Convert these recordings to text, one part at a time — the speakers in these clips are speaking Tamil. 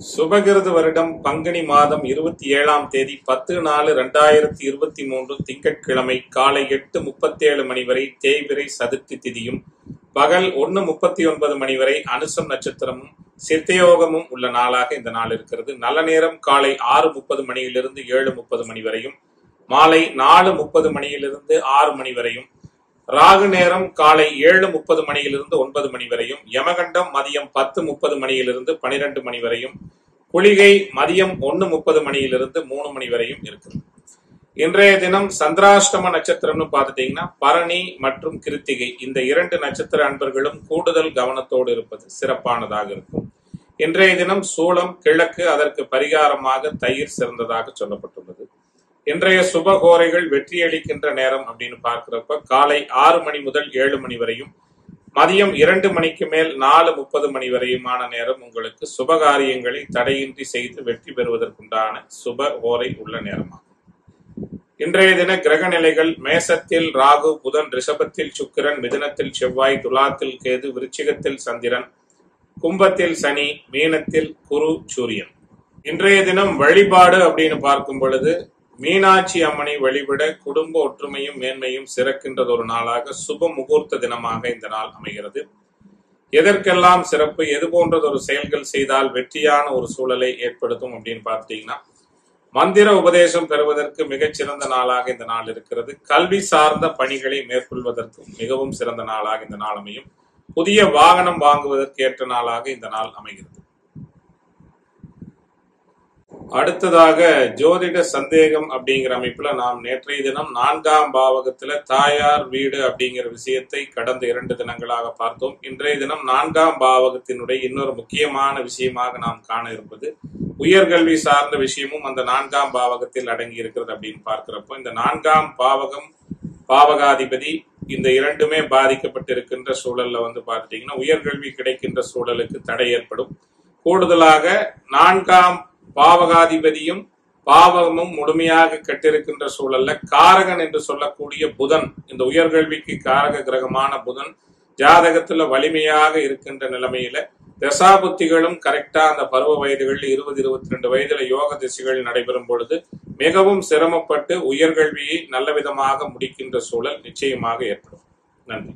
சுபகிருது வருடம் பங்குனி மாதம் இருபத்தி ஏழாம் தேதி பத்து நாலு ரெண்டாயிரத்தி இருபத்தி மூன்று திங்கட்கிழமை காலை எட்டு முப்பத்தேழு மணி வரை தேய்பிரை சதுர்த்தி திதியும் பகல் ஒன்னு முப்பத்தி ஒன்பது மணி வரை அனுசம் நட்சத்திரமும் சித்தயோகமும் உள்ள நாளாக இந்த நாள் இருக்கிறது நல்ல நேரம் காலை ஆறு முப்பது மணியிலிருந்து ஏழு முப்பது மணி வரையும் மாலை நாலு முப்பது மணியிலிருந்து ஆறு மணி வரையும் ராகு நேரம் காலை ஏழு முப்பது மணியிலிருந்து ஒன்பது மணி வரையும் யமகண்டம் மதியம் பத்து முப்பது மணியிலிருந்து பனிரெண்டு மணி வரையும் குளிகை மதியம் ஒன்னு முப்பது மணியிலிருந்து மூணு மணி வரையும் இருக்குது இன்றைய தினம் சந்திராஷ்டம நட்சத்திரம்னு பார்த்துட்டீங்கன்னா பரணி மற்றும் கிருத்திகை இந்த இரண்டு நட்சத்திர அன்பர்களும் கூடுதல் கவனத்தோடு இருப்பது சிறப்பானதாக இருக்கும் இன்றைய தினம் சூளம் கிழக்கு அதற்கு பரிகாரமாக தயிர் சிறந்ததாக சொல்லப்பட்டுள்ளது இன்றைய சுபகோரைகள் வெற்றியளிக்கின்ற நேரம் அப்படின்னு பார்க்கிறப்ப காலை ஆறு மணி முதல் ஏழு மணி வரையும் மதியம் இரண்டு மணிக்கு மேல் நாலு முப்பது மணி வரையுமான நேரம் உங்களுக்கு சுபகாரியங்களை தடையின்றி செய்து வெற்றி பெறுவதற்குண்டான சுப ஓரை உள்ள நேரமாகும் இன்றைய தின கிரக நிலைகள் மேசத்தில் ராகு புதன் ரிஷபத்தில் சுக்கிரன் மிதுனத்தில் செவ்வாய் துலாத்தில் கேது விருச்சிகத்தில் சந்திரன் கும்பத்தில் சனி மீனத்தில் குரு சூரியன் இன்றைய தினம் வழிபாடு அப்படின்னு பார்க்கும் பொழுது மீனாட்சி அம்மனை வழிபட குடும்ப ஒற்றுமையும் மேன்மையும் சிறக்கின்றது ஒரு நாளாக சுப முகூர்த்த தினமாக இந்த நாள் அமைகிறது எதற்கெல்லாம் சிறப்பு எது போன்றதொரு செயல்கள் செய்தால் வெற்றியான ஒரு சூழலை ஏற்படுத்தும் அப்படின்னு பார்த்தீங்கன்னா மந்திர உபதேசம் பெறுவதற்கு மிகச்சிறந்த நாளாக இந்த நாள் இருக்கிறது கல்வி சார்ந்த பணிகளை மேற்கொள்வதற்கும் மிகவும் சிறந்த நாளாக இந்த நாள் அமையும் புதிய வாகனம் வாங்குவதற்கு ஏற்ற நாளாக இந்த நாள் அமைகிறது அடுத்ததாக ஜோதிட சந்தேகம் அப்படிங்கிற அமைப்புல நாம் நேற்றைய தினம் நான்காம் பாவகத்துல தாயார் வீடு அப்படிங்கிற விஷயத்தை கடந்த இரண்டு தினங்களாக பார்த்தோம் இன்றைய தினம் நான்காம் பாவகத்தினுடைய இன்னொரு முக்கியமான விஷயமாக நாம் காண இருப்பது உயர்கல்வி சார்ந்த விஷயமும் அந்த நான்காம் பாவகத்தில் அடங்கி இருக்கிறது அப்படின்னு பார்க்கிறப்போ இந்த நான்காம் பாவகம் பாவகாதிபதி இந்த இரண்டுமே பாதிக்கப்பட்டிருக்கின்ற சூழல்ல வந்து பார்த்துட்டீங்கன்னா உயர்கல்வி கிடைக்கின்ற சூழலுக்கு தடை ஏற்படும் கூடுதலாக நான்காம் பாவகாதிபதியும் பாவகமும் முழுமையாக கெட்டிருக்கின்ற சூழல்ல காரகன் என்று சொல்லக்கூடிய புதன் இந்த உயர்கல்விக்கு காரக கிரகமான புதன் ஜாதகத்துல வலிமையாக இருக்கின்ற நிலைமையில தசாபுத்திகளும் கரெக்டா அந்த பருவ வயதுகள் இருபது இருபத்தி ரெண்டு வயதுல யோக திசைகள் நடைபெறும் பொழுது மிகவும் சிரமப்பட்டு உயர்கல்வியை நல்ல விதமாக முடிக்கின்ற சூழல் நிச்சயமாக ஏற்படும் நன்றி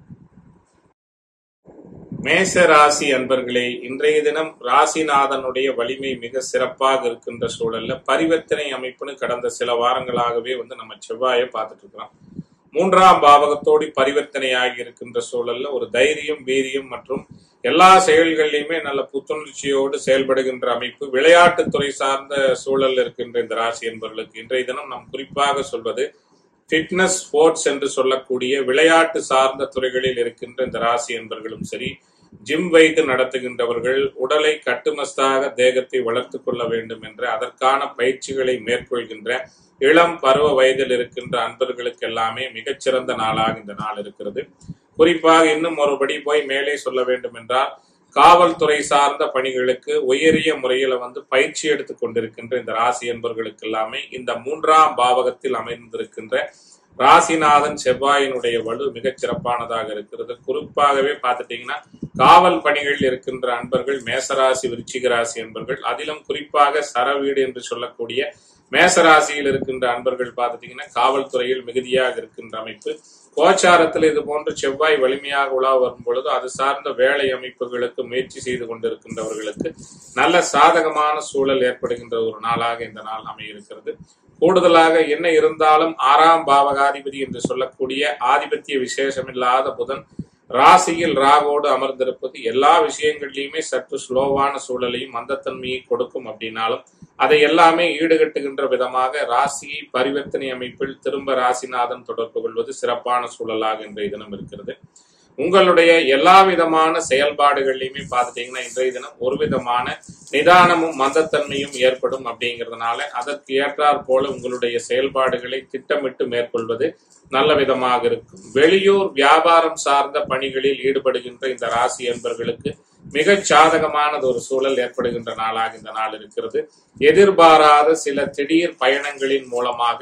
மேச ராசி அன்பர்களே இன்றைய தினம் ராசிநாதனுடைய வலிமை மிக சிறப்பாக இருக்கின்ற சூழல்ல பரிவர்த்தனை அமைப்புன்னு கடந்த சில வாரங்களாகவே வந்து நம்ம செவ்வாயை பார்த்துட்டு இருக்கிறோம் மூன்றாம் பாவகத்தோடு பரிவர்த்தனையாகி இருக்கின்ற சூழல்ல ஒரு தைரியம் வீரியம் மற்றும் எல்லா செயல்களிலுமே நல்ல புத்துணர்ச்சியோடு செயல்படுகின்ற அமைப்பு விளையாட்டுத்துறை சார்ந்த சூழல் இருக்கின்ற இந்த ராசி என்பவர்களுக்கு இன்றைய தினம் நாம் குறிப்பாக சொல்வது ஃபிட்னஸ் ஸ்போர்ட்ஸ் என்று சொல்லக்கூடிய விளையாட்டு சார்ந்த துறைகளில் இருக்கின்ற இந்த ராசி என்பர்களும் சரி ஜிம் வைத்து நடத்துகின்றவர்கள் உடலை கட்டுமஸ்தாக தேகத்தை வளர்த்து கொள்ள வேண்டும் என்ற அதற்கான பயிற்சிகளை மேற்கொள்கின்ற இளம் பருவ வயதில் இருக்கின்ற அன்பர்களுக்கு எல்லாமே மிகச்சிறந்த நாளாக இந்த நாள் இருக்கிறது குறிப்பாக இன்னும் ஒருபடி போய் மேலே சொல்ல வேண்டும் என்றால் காவல்துறை சார்ந்த பணிகளுக்கு உயரிய முறையில வந்து பயிற்சி எடுத்துக் கொண்டிருக்கின்ற இந்த ராசி என்பர்களுக்கு எல்லாமே இந்த மூன்றாம் பாவகத்தில் அமைந்திருக்கின்ற ராசிநாதன் செவ்வாயினுடைய வலு மிகச் சிறப்பானதாக இருக்கிறது குறிப்பாகவே பார்த்துட்டீங்கன்னா காவல் பணிகள் இருக்கின்ற அன்பர்கள் மேசராசி விருச்சிக ராசி அன்பர்கள் அதிலும் குறிப்பாக சரவீடு என்று சொல்லக்கூடிய மேசராசியில் இருக்கின்ற அன்பர்கள் பார்த்துட்டீங்கன்னா காவல்துறையில் மிகுதியாக இருக்கின்ற அமைப்பு கோச்சாரத்தில் இது போன்று செவ்வாய் வலிமையாக உலா வரும் பொழுது அது சார்ந்த வேலை அமைப்புகளுக்கு முயற்சி செய்து கொண்டிருக்கின்றவர்களுக்கு நல்ல சாதகமான சூழல் ஏற்படுகின்ற ஒரு நாளாக இந்த நாள் அமையிருக்கிறது கூடுதலாக என்ன இருந்தாலும் ஆறாம் பாவகாதிபதி என்று சொல்லக்கூடிய ஆதிபத்திய விசேஷமில்லாத புதன் ராசியில் ராகோடு அமர்ந்திருப்பது எல்லா விஷயங்கள்லையுமே சற்று ஸ்லோவான சூழலையும் மந்தத்தன்மையை கொடுக்கும் அப்படின்னாலும் அதை எல்லாமே ஈடுகட்டுகின்ற விதமாக ராசியை பரிவர்த்தனை அமைப்பில் திரும்ப ராசிநாதன் தொடர்பு கொள்வது சிறப்பான சூழலாக இன்றைய தினம் இருக்கிறது உங்களுடைய எல்லா விதமான செயல்பாடுகள்லையுமே பார்த்துட்டீங்கன்னா இன்றைய தினம் ஒரு விதமான நிதானமும் மந்தத்தன்மையும் ஏற்படும் அப்படிங்கிறதுனால அதற்கு ஏற்றாற் போல உங்களுடைய செயல்பாடுகளை திட்டமிட்டு மேற்கொள்வது நல்ல விதமாக இருக்கும் வெளியூர் வியாபாரம் சார்ந்த பணிகளில் ஈடுபடுகின்ற இந்த ராசி என்பர்களுக்கு மிக சாதகமானது ஒரு சூழல் ஏற்படுகின்ற நாளாக இந்த நாள் இருக்கிறது எதிர்பாராத சில திடீர் பயணங்களின் மூலமாக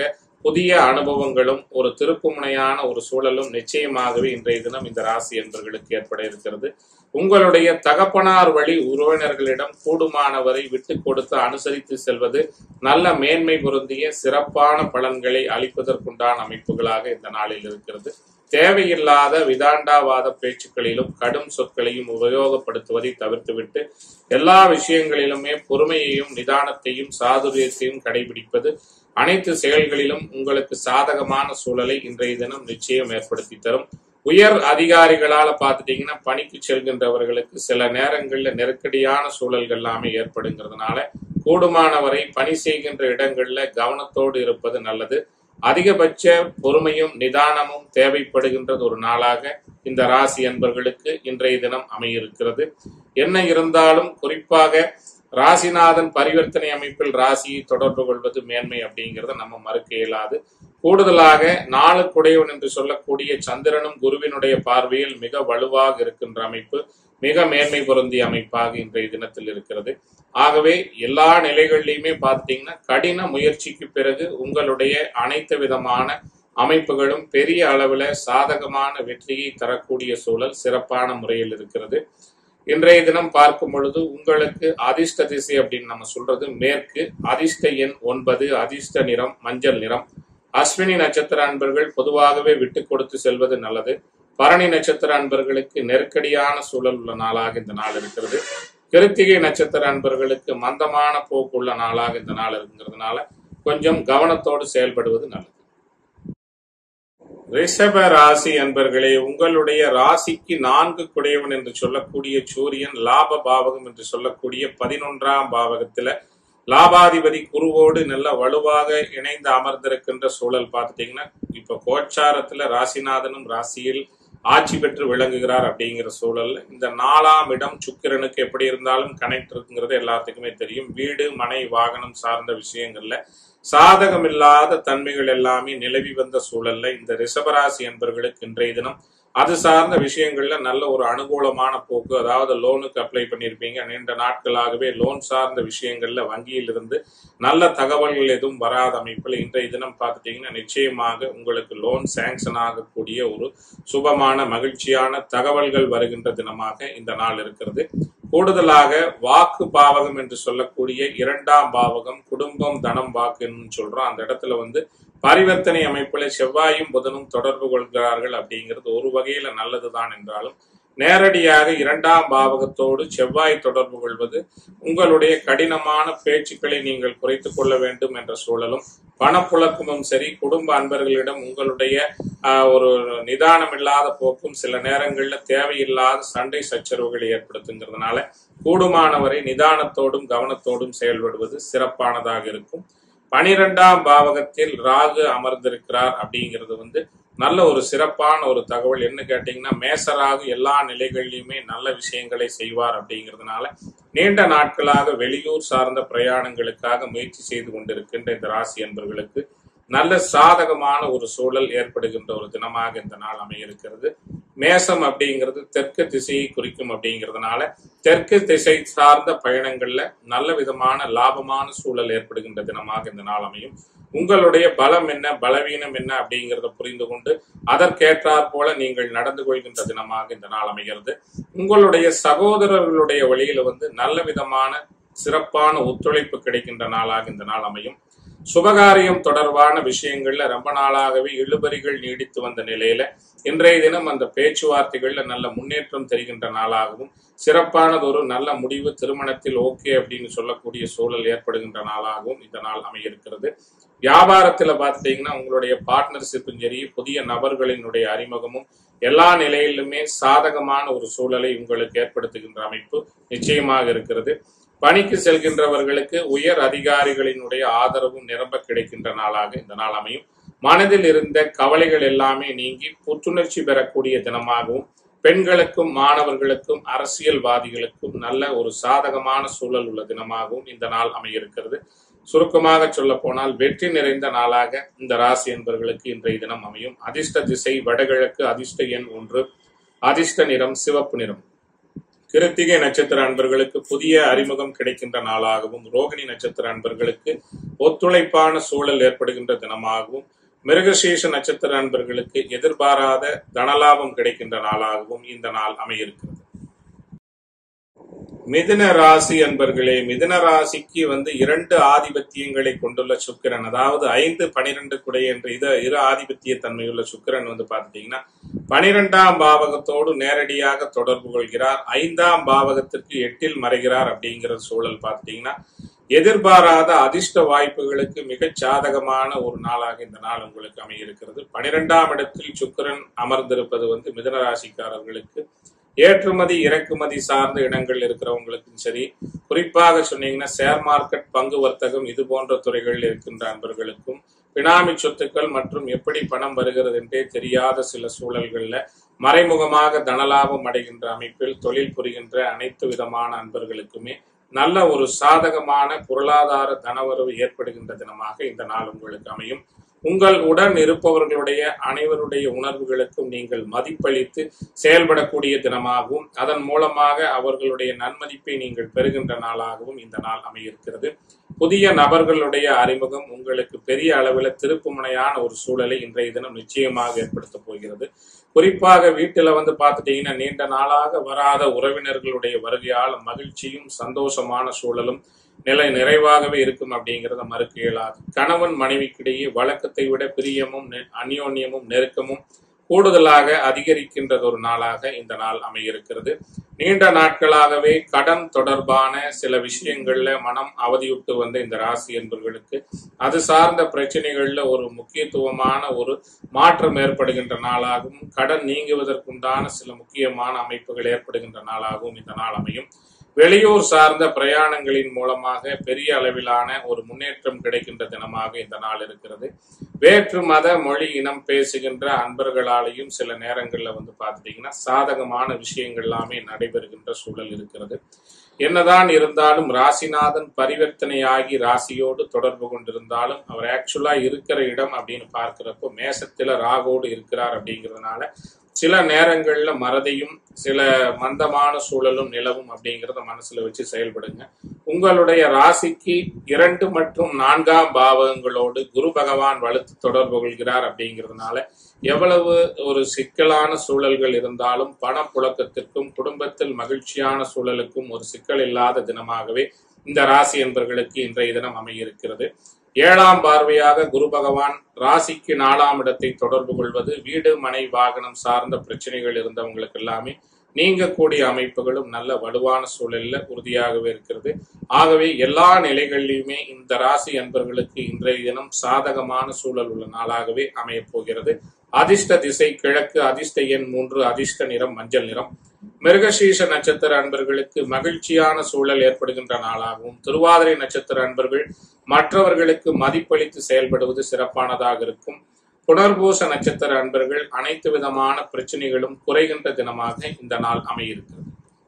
புதிய அனுபவங்களும் ஒரு திருப்புமுனையான ஒரு சூழலும் நிச்சயமாகவே இன்றைய தினம் இந்த ராசி என்பர்களுக்கு ஏற்பட இருக்கிறது உங்களுடைய தகப்பனார் வழி உறவினர்களிடம் கூடுமானவரை விட்டு கொடுத்து அனுசரித்து செல்வது நல்ல மேன்மை பொருந்திய சிறப்பான பலன்களை அளிப்பதற்குண்டான அமைப்புகளாக இந்த நாளில் இருக்கிறது தேவையில்லாத விதாண்டாவாத பேச்சுக்களிலும் கடும் சொற்களையும் உபயோகப்படுத்துவதை தவிர்த்துவிட்டு எல்லா விஷயங்களிலுமே பொறுமையையும் நிதானத்தையும் சாதுரியத்தையும் கடைபிடிப்பது அனைத்து செயல்களிலும் உங்களுக்கு சாதகமான சூழலை இன்றைய தினம் நிச்சயம் ஏற்படுத்தி தரும் உயர் அதிகாரிகளால பார்த்துட்டீங்கன்னா பணிக்கு செல்கின்றவர்களுக்கு சில நேரங்கள்ல நெருக்கடியான சூழல்கள் எல்லாமே ஏற்படுங்கிறதுனால கூடுமானவரை பணி செய்கின்ற இடங்கள்ல கவனத்தோடு இருப்பது நல்லது அதிகபட்ச பொறுமையும் நிதானமும் தேவைப்படுகின்றது ஒரு நாளாக இந்த ராசி அன்பர்களுக்கு இன்றைய தினம் அமையிருக்கிறது என்ன இருந்தாலும் குறிப்பாக ராசிநாதன் பரிவர்த்தனை அமைப்பில் ராசியை தொடர்பு கொள்வது மேன்மை அப்படிங்கிறத நம்ம மறுக்க இயலாது கூடுதலாக நாளுக்குடையவன் என்று சொல்லக்கூடிய சந்திரனும் குருவினுடைய பார்வையில் மிக வலுவாக இருக்கின்ற அமைப்பு மிக மேன்மை பொருந்திய அமைப்பாக இன்றைய தினத்தில் இருக்கிறது ஆகவே எல்லா நிலைகள்லையுமே பார்த்தீங்கன்னா கடின முயற்சிக்கு பிறகு உங்களுடைய அனைத்து விதமான அமைப்புகளும் பெரிய அளவில் சாதகமான வெற்றியை தரக்கூடிய சூழல் சிறப்பான முறையில் இருக்கிறது இன்றைய தினம் பார்க்கும் பொழுது உங்களுக்கு அதிர்ஷ்ட திசை அப்படின்னு நம்ம சொல்றது மேற்கு அதிர்ஷ்ட எண் ஒன்பது அதிர்ஷ்ட நிறம் மஞ்சள் நிறம் அஸ்வினி நட்சத்திர அன்பர்கள் பொதுவாகவே விட்டு கொடுத்து செல்வது நல்லது பரணி நட்சத்திர அன்பர்களுக்கு நெருக்கடியான சூழல் உள்ள நாளாக இந்த நாள் இருக்கிறது கிருத்திகை நட்சத்திர அன்பர்களுக்கு மந்தமான போக்குள்ள நாளாக இந்த நாள் இருக்கிறதுனால கொஞ்சம் கவனத்தோடு செயல்படுவது நல்லது ரிஷப ராசி அன்பர்களே உங்களுடைய ராசிக்கு நான்கு குடையவன் என்று சொல்லக்கூடிய சூரியன் லாப பாவகம் என்று சொல்லக்கூடிய பதினொன்றாம் பாவகத்துல லாபாதிபதி குருவோடு நல்ல வலுவாக இணைந்து அமர்ந்திருக்கின்ற சூழல் பார்த்துட்டீங்கன்னா இப்ப கோச்சாரத்துல ராசிநாதனும் ராசியில் ஆட்சி பெற்று விளங்குகிறார் அப்படிங்கிற சூழல்ல இந்த நாலாம் இடம் சுக்கிரனுக்கு எப்படி இருந்தாலும் கனெக்ட் இருக்குங்கிறது எல்லாத்துக்குமே தெரியும் வீடு மனை வாகனம் சார்ந்த விஷயங்கள்ல சாதகமில்லாத தன்மைகள் எல்லாமே நிலவி வந்த சூழல்ல இந்த ரிஷபராசி என்பவர்களுக்கு இன்றைய தினம் அது சார்ந்த விஷயங்கள்ல நல்ல ஒரு அனுகூலமான போக்கு அதாவது லோனுக்கு அப்ளை பண்ணியிருப்பீங்க நீண்ட நாட்களாகவே லோன் சார்ந்த விஷயங்கள்ல வங்கியிலிருந்து நல்ல தகவல்கள் எதுவும் வராத அமைப்பில் இன்றைய தினம் பார்த்துட்டீங்கன்னா நிச்சயமாக உங்களுக்கு லோன் சேங்ஷன் ஆகக்கூடிய ஒரு சுபமான மகிழ்ச்சியான தகவல்கள் வருகின்ற தினமாக இந்த நாள் இருக்கிறது கூடுதலாக வாக்கு பாவகம் என்று சொல்லக்கூடிய இரண்டாம் பாவகம் குடும்பம் தனம் வாக்குன்னு சொல்றோம் அந்த இடத்துல வந்து பரிவர்த்தனை அமைப்புல செவ்வாயும் புதனும் தொடர்பு கொள்கிறார்கள் அப்படிங்கிறது ஒரு வகையில நல்லதுதான் என்றாலும் நேரடியாக இரண்டாம் பாவகத்தோடு செவ்வாய் தொடர்பு கொள்வது உங்களுடைய கடினமான பேச்சுக்களை நீங்கள் குறைத்துக் கொள்ள வேண்டும் என்ற சூழலும் பணப்புழக்கமும் சரி குடும்ப அன்பர்களிடம் உங்களுடைய ஒரு நிதானம் இல்லாத போக்கும் சில நேரங்களில் தேவையில்லாத சண்டை சச்சரவுகளை ஏற்படுத்துங்கிறதுனால கூடுமானவரை நிதானத்தோடும் கவனத்தோடும் செயல்படுவது சிறப்பானதாக இருக்கும் பனிரெண்டாம் பாவகத்தில் ராகு அமர்ந்திருக்கிறார் அப்படிங்கிறது வந்து நல்ல ஒரு சிறப்பான ஒரு தகவல் என்ன கேட்டீங்கன்னா மேசராகு எல்லா நிலைகளிலுமே நல்ல விஷயங்களை செய்வார் அப்படிங்கிறதுனால நீண்ட நாட்களாக வெளியூர் சார்ந்த பிரயாணங்களுக்காக முயற்சி செய்து கொண்டிருக்கின்ற இந்த ராசி என்பவர்களுக்கு நல்ல சாதகமான ஒரு சூழல் ஏற்படுகின்ற ஒரு தினமாக இந்த நாள் அமையிருக்கிறது மேசம் அப்படிங்கிறது தெற்கு திசையை குறிக்கும் அப்படிங்கிறதுனால தெற்கு திசை சார்ந்த பயணங்கள்ல நல்ல விதமான லாபமான சூழல் ஏற்படுகின்ற தினமாக இந்த நாள் அமையும் உங்களுடைய பலம் என்ன பலவீனம் என்ன அப்படிங்கிறத புரிந்து கொண்டு அதற்கேற்றாற் போல நீங்கள் நடந்து கொள்கின்ற தினமாக இந்த நாள் அமைகிறது உங்களுடைய சகோதரர்களுடைய வழியில வந்து நல்ல விதமான சிறப்பான ஒத்துழைப்பு கிடைக்கின்ற நாளாக இந்த நாள் அமையும் சுபகாரியம் தொடர்பான விஷயங்கள்ல ரொம்ப நாளாகவே இழுபறிகள் நீடித்து வந்த நிலையில இன்றைய தினம் அந்த பேச்சுவார்த்தைகள்ல நல்ல முன்னேற்றம் தெரிகின்ற நாளாகவும் சிறப்பானது ஒரு நல்ல முடிவு திருமணத்தில் ஓகே அப்படின்னு சொல்லக்கூடிய சூழல் ஏற்படுகின்ற நாளாகவும் இந்த நாள் அமையிருக்கிறது வியாபாரத்துல பார்த்துட்டீங்கன்னா உங்களுடைய பார்ட்னர்ஷிப்பும் சரி புதிய நபர்களினுடைய அறிமுகமும் எல்லா நிலையிலுமே சாதகமான ஒரு சூழலை உங்களுக்கு ஏற்படுத்துகின்ற அமைப்பு நிச்சயமாக இருக்கிறது பணிக்கு செல்கின்றவர்களுக்கு உயர் அதிகாரிகளினுடைய ஆதரவும் நிரம்ப கிடைக்கின்ற நாளாக இந்த நாள் அமையும் மனதில் இருந்த கவலைகள் எல்லாமே நீங்கி புத்துணர்ச்சி பெறக்கூடிய தினமாகவும் பெண்களுக்கும் மாணவர்களுக்கும் அரசியல்வாதிகளுக்கும் நல்ல ஒரு சாதகமான சூழல் உள்ள தினமாகவும் இந்த நாள் அமையிருக்கிறது சுருக்கமாக சொல்ல போனால் வெற்றி நிறைந்த நாளாக இந்த ராசி என்பவர்களுக்கு இன்றைய தினம் அமையும் அதிர்ஷ்ட திசை வடகிழக்கு அதிர்ஷ்ட எண் ஒன்று அதிர்ஷ்ட நிறம் சிவப்பு நிறம் கிருத்திகை நட்சத்திர அன்பர்களுக்கு புதிய அறிமுகம் கிடைக்கின்ற நாளாகவும் ரோகிணி நட்சத்திர அன்பர்களுக்கு ஒத்துழைப்பான சூழல் ஏற்படுகின்ற தினமாகவும் மிருகசீஷ நட்சத்திர அன்பர்களுக்கு எதிர்பாராத தனலாபம் கிடைக்கின்ற நாளாகவும் இந்த நாள் அமையிருக்கிறது மிதுன ராசி அன்பர்களே மிதுன ராசிக்கு வந்து இரண்டு ஆதிபத்தியங்களை கொண்டுள்ள சுக்கிரன் அதாவது ஐந்து பனிரெண்டு குடை என்ற இது இரு ஆதிபத்திய தன்மையுள்ள சுக்கிரன் வந்து பார்த்துட்டீங்கன்னா பனிரெண்டாம் பாவகத்தோடு நேரடியாக தொடர்பு கொள்கிறார் ஐந்தாம் பாவகத்திற்கு எட்டில் மறைகிறார் அப்படிங்கிற சூழல் பார்த்துட்டீங்கன்னா எதிர்பாராத அதிர்ஷ்ட வாய்ப்புகளுக்கு மிகச் சாதகமான ஒரு நாளாக இந்த நாள் உங்களுக்கு அமையிருக்கிறது பனிரெண்டாம் இடத்தில் சுக்கிரன் அமர்ந்திருப்பது வந்து மிதுன ராசிக்காரர்களுக்கு ஏற்றுமதி இறக்குமதி சார்ந்த இடங்கள் இருக்கிறவங்களுக்கும் சரி குறிப்பாக சொன்னீங்கன்னா ஷேர் மார்க்கெட் பங்கு வர்த்தகம் இது போன்ற துறைகளில் இருக்கின்ற அன்பர்களுக்கும் பினாமி சொத்துக்கள் மற்றும் எப்படி பணம் வருகிறது என்றே தெரியாத சில சூழல்கள்ல மறைமுகமாக தனலாபம் அடைகின்ற அமைப்பில் தொழில் புரிகின்ற அனைத்து விதமான அன்பர்களுக்குமே நல்ல ஒரு சாதகமான பொருளாதார தனவரவு ஏற்படுகின்ற தினமாக இந்த நாள் உங்களுக்கு அமையும் உங்கள் உடன் இருப்பவர்களுடைய அனைவருடைய உணர்வுகளுக்கும் நீங்கள் மதிப்பளித்து செயல்படக்கூடிய தினமாகவும் அதன் மூலமாக அவர்களுடைய நன்மதிப்பை நீங்கள் பெறுகின்ற நாளாகவும் இந்த நாள் அமையிருக்கிறது புதிய நபர்களுடைய அறிமுகம் உங்களுக்கு பெரிய அளவில் திருப்புமுனையான ஒரு சூழலை இன்றைய தினம் நிச்சயமாக ஏற்படுத்த போகிறது குறிப்பாக வீட்டில் வந்து பார்த்துட்டீங்கன்னா நீண்ட நாளாக வராத உறவினர்களுடைய வருகையால் மகிழ்ச்சியும் சந்தோஷமான சூழலும் நிலை நிறைவாகவே இருக்கும் அப்படிங்கிறத மறுக்க இயலாது கணவன் மனைவிக்கிடையே வழக்கத்தை விட பிரியமும் நெ- அந்யோன்யமும் நெருக்கமும் கூடுதலாக அதிகரிக்கின்றது ஒரு நாளாக இந்த நாள் அமையிருக்கிறது நீண்ட நாட்களாகவே கடன் தொடர்பான சில விஷயங்கள்ல மனம் அவதியுட்டு வந்த இந்த ராசி என்பவர்களுக்கு அது சார்ந்த பிரச்சனைகள்ல ஒரு முக்கியத்துவமான ஒரு மாற்றம் ஏற்படுகின்ற நாளாகவும் கடன் நீங்குவதற்குண்டான சில முக்கியமான அமைப்புகள் ஏற்படுகின்ற நாளாகவும் இந்த நாள் அமையும் வெளியூர் சார்ந்த பிரயாணங்களின் மூலமாக பெரிய அளவிலான ஒரு முன்னேற்றம் கிடைக்கின்ற தினமாக இந்த நாள் இருக்கிறது வேற்று மத மொழி இனம் பேசுகின்ற அன்பர்களாலேயும் சில நேரங்கள்ல வந்து பார்த்துட்டீங்கன்னா சாதகமான விஷயங்கள் எல்லாமே நடைபெறுகின்ற சூழல் இருக்கிறது என்னதான் இருந்தாலும் ராசிநாதன் பரிவர்த்தனையாகி ராசியோடு தொடர்பு கொண்டிருந்தாலும் அவர் ஆக்சுவலா இருக்கிற இடம் அப்படின்னு பார்க்கிறப்போ மேசத்துல ராகோடு இருக்கிறார் அப்படிங்கிறதுனால சில நேரங்கள்ல மறதியும் சில மந்தமான சூழலும் நிலவும் அப்படிங்கிறத மனசுல வச்சு செயல்படுங்க உங்களுடைய ராசிக்கு இரண்டு மற்றும் நான்காம் பாவகங்களோடு குரு பகவான் வலுத்து தொடர்பு கொள்கிறார் அப்படிங்கிறதுனால எவ்வளவு ஒரு சிக்கலான சூழல்கள் இருந்தாலும் பணப்புழக்கத்திற்கும் குடும்பத்தில் மகிழ்ச்சியான சூழலுக்கும் ஒரு சிக்கல் இல்லாத தினமாகவே இந்த ராசி என்பர்களுக்கு இன்றைய தினம் அமையிருக்கிறது ஏழாம் பார்வையாக குரு பகவான் ராசிக்கு நாலாம் இடத்தை தொடர்பு கொள்வது வீடு மனை வாகனம் சார்ந்த பிரச்சனைகள் இருந்தவங்களுக்கு எல்லாமே நீங்கக்கூடிய அமைப்புகளும் நல்ல வலுவான சூழல்ல உறுதியாகவே இருக்கிறது ஆகவே எல்லா நிலைகளிலுமே இந்த ராசி அன்பர்களுக்கு இன்றைய தினம் சாதகமான சூழல் உள்ள நாளாகவே அமையப் போகிறது அதிர்ஷ்ட திசை கிழக்கு அதிர்ஷ்ட எண் மூன்று அதிர்ஷ்ட நிறம் மஞ்சள் நிறம் மிருகசீஷ நட்சத்திர அன்பர்களுக்கு மகிழ்ச்சியான சூழல் ஏற்படுகின்ற நாளாகவும் திருவாதிரை நட்சத்திர அன்பர்கள் மற்றவர்களுக்கு மதிப்பளித்து செயல்படுவது சிறப்பானதாக இருக்கும் புனர்பூச நட்சத்திர அன்பர்கள் அனைத்து விதமான பிரச்சனைகளும் குறைகின்ற தினமாக இந்த நாள் அமையிருக்கிறது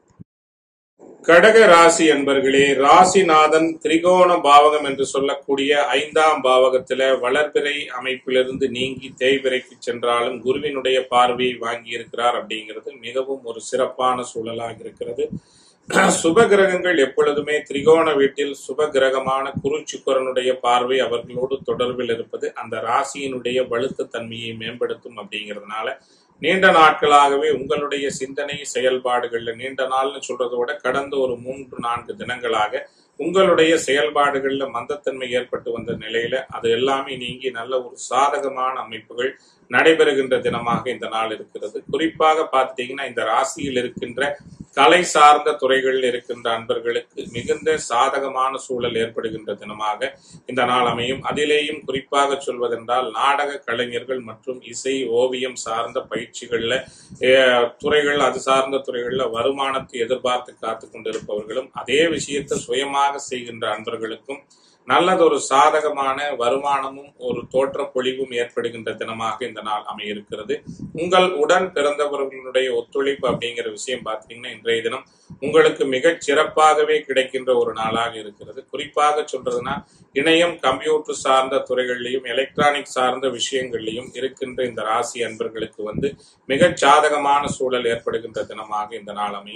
கடக ராசி அன்பர்களே ராசிநாதன் திரிகோண பாவகம் என்று சொல்லக்கூடிய ஐந்தாம் பாவகத்துல வளர்பிறை அமைப்பிலிருந்து நீங்கி தேய்பிறைக்கு சென்றாலும் குருவினுடைய பார்வையை வாங்கி இருக்கிறார் அப்படிங்கிறது மிகவும் ஒரு சிறப்பான சூழலாக இருக்கிறது சுப கிரகங்கள் எப்பொழுதுமே திரிகோண வீட்டில் சுப கிரகமான குரு சுக்கரனுடைய பார்வை அவர்களோடு தொடர்பில் இருப்பது அந்த ராசியினுடைய வலுத்த தன்மையை மேம்படுத்தும் அப்படிங்கிறதுனால நீண்ட நாட்களாகவே உங்களுடைய சிந்தனை செயல்பாடுகள்ல நீண்ட நாள்னு சொல்றதை விட கடந்த ஒரு மூன்று நான்கு தினங்களாக உங்களுடைய செயல்பாடுகள்ல மந்தத்தன்மை ஏற்பட்டு வந்த நிலையில அது எல்லாமே நீங்கி நல்ல ஒரு சாதகமான அமைப்புகள் நடைபெறுகின்ற தினமாக இந்த நாள் இருக்கிறது குறிப்பாக பார்த்துட்டீங்கன்னா இந்த ராசியில் இருக்கின்ற கலை சார்ந்த துறைகளில் இருக்கின்ற அன்பர்களுக்கு மிகுந்த சாதகமான சூழல் ஏற்படுகின்ற தினமாக இந்த நாள் அமையும் அதிலேயும் குறிப்பாக சொல்வதென்றால் நாடக கலைஞர்கள் மற்றும் இசை ஓவியம் சார்ந்த பயிற்சிகள்ல அஹ், துறைகள் அது சார்ந்த துறைகள்ல வருமானத்தை எதிர்பார்த்து காத்து கொண்டிருப்பவர்களும் அதே விஷயத்தை சுயமாக செய்கின்ற அன்பர்களுக்கும் நல்லதொரு சாதகமான வருமானமும் ஒரு தோற்ற பொழிவும் ஏற்படுகின்ற தினமாக இந்த நாள் அமையிருக்கிறது உங்கள் உடன் பிறந்தவர்களுடைய ஒத்துழைப்பு அப்படிங்கிற விஷயம் பார்த்தீங்கன்னா இன்றைய தினம் உங்களுக்கு மிகச் சிறப்பாகவே கிடைக்கின்ற ஒரு நாளாக இருக்கிறது குறிப்பாக சொல்றதுன்னா இணையம் கம்ப்யூட்டர் சார்ந்த துறைகளிலையும் எலக்ட்ரானிக் சார்ந்த விஷயங்கள்லையும் இருக்கின்ற இந்த ராசி அன்பர்களுக்கு வந்து மிகச் சாதகமான சூழல் ஏற்படுகின்ற தினமாக இந்த நாள் அமையும்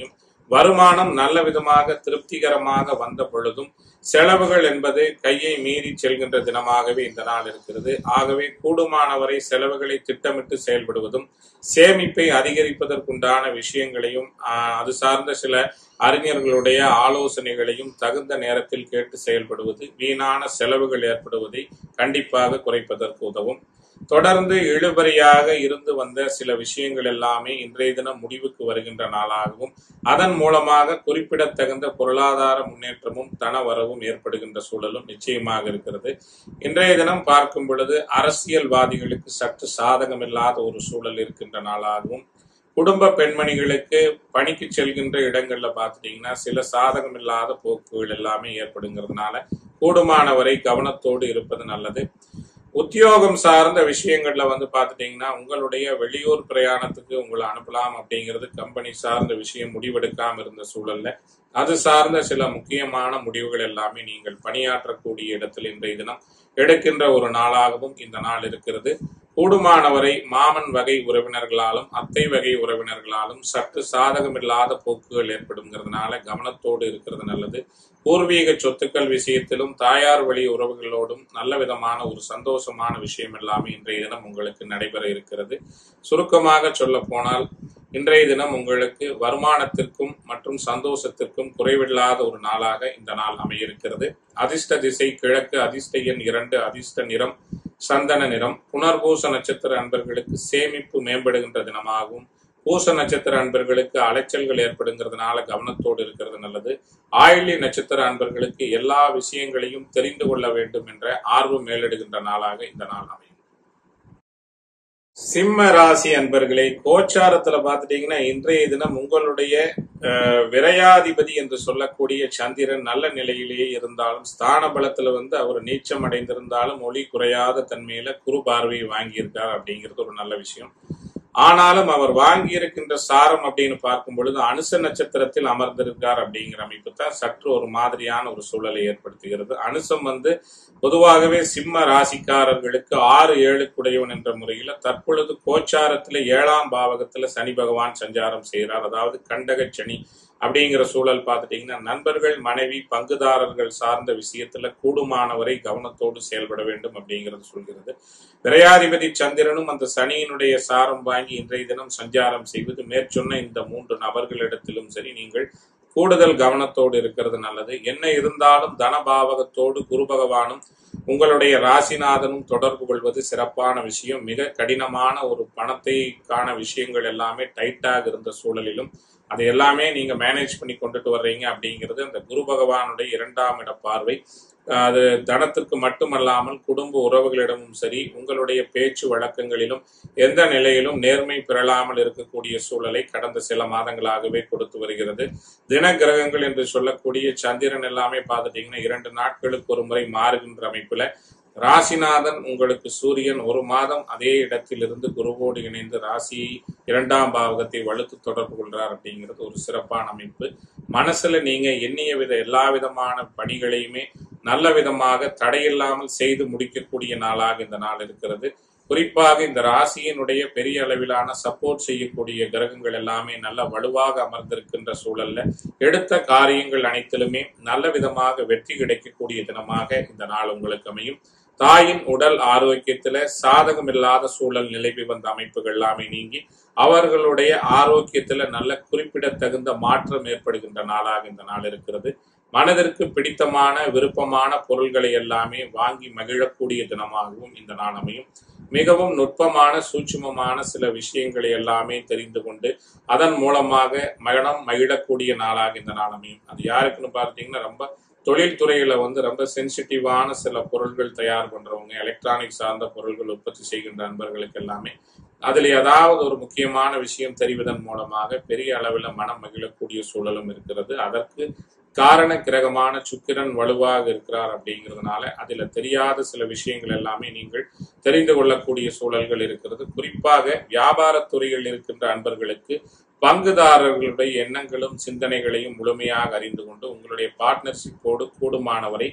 வருமானம் நல்ல விதமாக திருப்திகரமாக வந்த பொழுதும் செலவுகள் என்பது கையை மீறி செல்கின்ற தினமாகவே இந்த நாள் இருக்கிறது ஆகவே கூடுமானவரை செலவுகளை திட்டமிட்டு செயல்படுவதும் சேமிப்பை அதிகரிப்பதற்குண்டான விஷயங்களையும் ஆஹ், அது சார்ந்த சில அறிஞர்களுடைய ஆலோசனைகளையும் தகுந்த நேரத்தில் கேட்டு செயல்படுவது வீணான செலவுகள் ஏற்படுவதை கண்டிப்பாக குறைப்பதற்கு உதவும் தொடர்ந்து இழுபறியாக இருந்து வந்த சில விஷயங்கள் எல்லாமே இன்றைய தினம் முடிவுக்கு வருகின்ற நாளாகவும் அதன் மூலமாக குறிப்பிடத்தகுந்த பொருளாதார முன்னேற்றமும் தனவரவும் ஏற்படுகின்ற சூழலும் நிச்சயமாக இருக்கிறது இன்றைய தினம் பார்க்கும் பொழுது அரசியல்வாதிகளுக்கு சற்று சாதகமில்லாத ஒரு சூழல் இருக்கின்ற நாளாகவும் குடும்ப பெண்மணிகளுக்கு பணிக்கு செல்கின்ற இடங்கள்ல பார்த்துட்டீங்கன்னா சில சாதகமில்லாத போக்குகள் எல்லாமே ஏற்படுங்கிறதுனால கூடுமானவரை கவனத்தோடு இருப்பது நல்லது உத்தியோகம் சார்ந்த விஷயங்கள்ல வந்து பார்த்துட்டீங்கன்னா உங்களுடைய வெளியூர் பிரயாணத்துக்கு உங்களை அனுப்பலாம் அப்படிங்கிறது கம்பெனி சார்ந்த விஷயம் முடிவெடுக்காம இருந்த சூழல்ல அது சார்ந்த சில முக்கியமான முடிவுகள் எல்லாமே நீங்கள் பணியாற்றக்கூடிய இடத்தில் இன்றைய தினம் எடுக்கின்ற ஒரு நாளாகவும் இந்த நாள் இருக்கிறது கூடுமானவரை மாமன் வகை உறவினர்களாலும் அத்தை வகை உறவினர்களாலும் சற்று சாதகமில்லாத போக்குகள் ஏற்படுங்கிறதுனால கவனத்தோடு இருக்கிறது நல்லது பூர்வீக சொத்துக்கள் விஷயத்திலும் தாயார் வழி உறவுகளோடும் நல்ல விதமான ஒரு சந்தோஷமான விஷயம் எல்லாமே இன்றைய தினம் உங்களுக்கு நடைபெற இருக்கிறது சுருக்கமாக சொல்ல போனால் இன்றைய தினம் உங்களுக்கு வருமானத்திற்கும் மற்றும் சந்தோஷத்திற்கும் குறைவில்லாத ஒரு நாளாக இந்த நாள் அமையிருக்கிறது அதிர்ஷ்ட திசை கிழக்கு அதிர்ஷ்ட எண் இரண்டு அதிர்ஷ்ட நிறம் சந்தன நிறம் புனர்பூச நட்சத்திர அன்பர்களுக்கு சேமிப்பு மேம்படுகின்ற தினமாகவும் பூச நட்சத்திர அன்பர்களுக்கு அலைச்சல்கள் ஏற்படுங்கிறதுனால கவனத்தோடு இருக்கிறது நல்லது ஆயிலி நட்சத்திர அன்பர்களுக்கு எல்லா விஷயங்களையும் தெரிந்து கொள்ள வேண்டும் என்ற ஆர்வம் மேலிடுகின்ற நாளாக இந்த நாள் அமையும் சிம்ம ராசி அன்பர்களே கோச்சாரத்துல பாத்துட்டீங்கன்னா இன்றைய தினம் உங்களுடைய அஹ், விரையாதிபதி என்று சொல்லக்கூடிய சந்திரன் நல்ல நிலையிலேயே இருந்தாலும் ஸ்தான பலத்துல வந்து அவர் நீச்சம் அடைந்திருந்தாலும் ஒளி குறையாத தன்மையில குரு பார்வையை வாங்கியிருக்கார் அப்படிங்கிறது ஒரு நல்ல விஷயம் ஆனாலும் அவர் வாங்கி இருக்கின்ற சாரம் அப்படின்னு பார்க்கும் பொழுது அனுச நட்சத்திரத்தில் அமர்ந்திருக்கார் அப்படிங்கிற அமைப்பு தான் சற்று ஒரு மாதிரியான ஒரு சூழலை ஏற்படுத்துகிறது அனுசம் வந்து பொதுவாகவே சிம்ம ராசிக்காரர்களுக்கு ஆறு ஏழு குடையவன் என்ற முறையில தற்பொழுது கோச்சாரத்துல ஏழாம் பாவகத்துல சனி பகவான் சஞ்சாரம் செய்கிறார் அதாவது கண்டக சனி அப்படிங்கிற சூழல் பார்த்துட்டீங்கன்னா நண்பர்கள் மனைவி பங்குதாரர்கள் சார்ந்த விஷயத்துல கூடுமானவரை கவனத்தோடு செயல்பட வேண்டும் அப்படிங்கிறது சொல்கிறது விரையாதிபதி சந்திரனும் அந்த சனியினுடைய சாரம் வாங்கி இன்றைய தினம் சஞ்சாரம் செய்வது மேற்சொன்ன இந்த மூன்று நபர்களிடத்திலும் சரி நீங்கள் கூடுதல் கவனத்தோடு இருக்கிறது நல்லது என்ன இருந்தாலும் தனபாவகத்தோடு குரு பகவானும் உங்களுடைய ராசிநாதனும் தொடர்பு கொள்வது சிறப்பான விஷயம் மிக கடினமான ஒரு பணத்தை காண விஷயங்கள் எல்லாமே டைட்டாக இருந்த சூழலிலும் அது எல்லாமே நீங்க மேனேஜ் பண்ணி கொண்டுட்டு வர்றீங்க அப்படிங்கிறது அந்த குரு பகவானுடைய இரண்டாம் இட பார்வை அது தனத்திற்கு மட்டுமல்லாமல் குடும்ப உறவுகளிடமும் சரி உங்களுடைய பேச்சு வழக்கங்களிலும் எந்த நிலையிலும் நேர்மை பெறலாமல் இருக்கக்கூடிய சூழலை கடந்த சில மாதங்களாகவே கொடுத்து வருகிறது தின கிரகங்கள் என்று சொல்லக்கூடிய சந்திரன் எல்லாமே பார்த்துட்டீங்கன்னா இரண்டு நாட்களுக்கு ஒரு முறை மாறுகின்ற அமைப்புல ராசிநாதன் உங்களுக்கு சூரியன் ஒரு மாதம் அதே இடத்திலிருந்து குருவோடு இணைந்து ராசியை இரண்டாம் பாவகத்தை வலுத்து தொடர்பு கொள்றார் அப்படிங்கிறது ஒரு சிறப்பான அமைப்பு மனசுல நீங்க எண்ணிய வித எல்லா விதமான பணிகளையுமே நல்ல விதமாக தடையில்லாமல் செய்து முடிக்கக்கூடிய நாளாக இந்த நாள் இருக்கிறது குறிப்பாக இந்த ராசியினுடைய பெரிய அளவிலான சப்போர்ட் செய்யக்கூடிய கிரகங்கள் எல்லாமே நல்ல வலுவாக அமர்ந்திருக்கின்ற சூழல்ல எடுத்த காரியங்கள் அனைத்திலுமே நல்ல விதமாக வெற்றி கிடைக்கக்கூடிய தினமாக இந்த நாள் உங்களுக்கு அமையும் தாயின் உடல் ஆரோக்கியத்துல சாதகமில்லாத சூழல் நிலவி வந்த அமைப்புகள் எல்லாமே நீங்கி அவர்களுடைய ஆரோக்கியத்துல நல்ல குறிப்பிடத்தகுந்த மாற்றம் ஏற்படுகின்ற நாளாக இந்த நாள் இருக்கிறது மனதிற்கு பிடித்தமான விருப்பமான பொருள்களை எல்லாமே வாங்கி மகிழக்கூடிய தினமாகவும் இந்த நாள் அமையும் மிகவும் நுட்பமான சூட்சுமமான சில விஷயங்களை எல்லாமே தெரிந்து கொண்டு அதன் மூலமாக மகனம் மகிழக்கூடிய நாளாக இந்த நாள் அமையும் அது யாருக்குன்னு பார்த்தீங்கன்னா ரொம்ப தொழில்துறையில வந்து ரொம்ப சென்சிட்டிவான சில பொருட்கள் தயார் பண்றவங்க எலக்ட்ரானிக் சார்ந்த பொருட்கள் உற்பத்தி செய்கின்ற நண்பர்களுக்கு எல்லாமே அதுல ஏதாவது ஒரு முக்கியமான விஷயம் தெரிவதன் மூலமாக பெரிய அளவில் மனம் மகிழக்கூடிய சூழலும் இருக்கிறது அதற்கு காரண கிரகமான சுக்கிரன் வலுவாக இருக்கிறார் அப்படிங்கிறதுனால அதுல தெரியாத சில விஷயங்கள் எல்லாமே நீங்கள் தெரிந்து கொள்ளக்கூடிய சூழல்கள் இருக்கிறது குறிப்பாக வியாபாரத்துறையில் இருக்கின்ற அன்பர்களுக்கு பங்குதாரர்களுடைய எண்ணங்களும் சிந்தனைகளையும் முழுமையாக அறிந்து கொண்டு உங்களுடைய பார்ட்னர்ஷிப்போடு கூடுமானவரை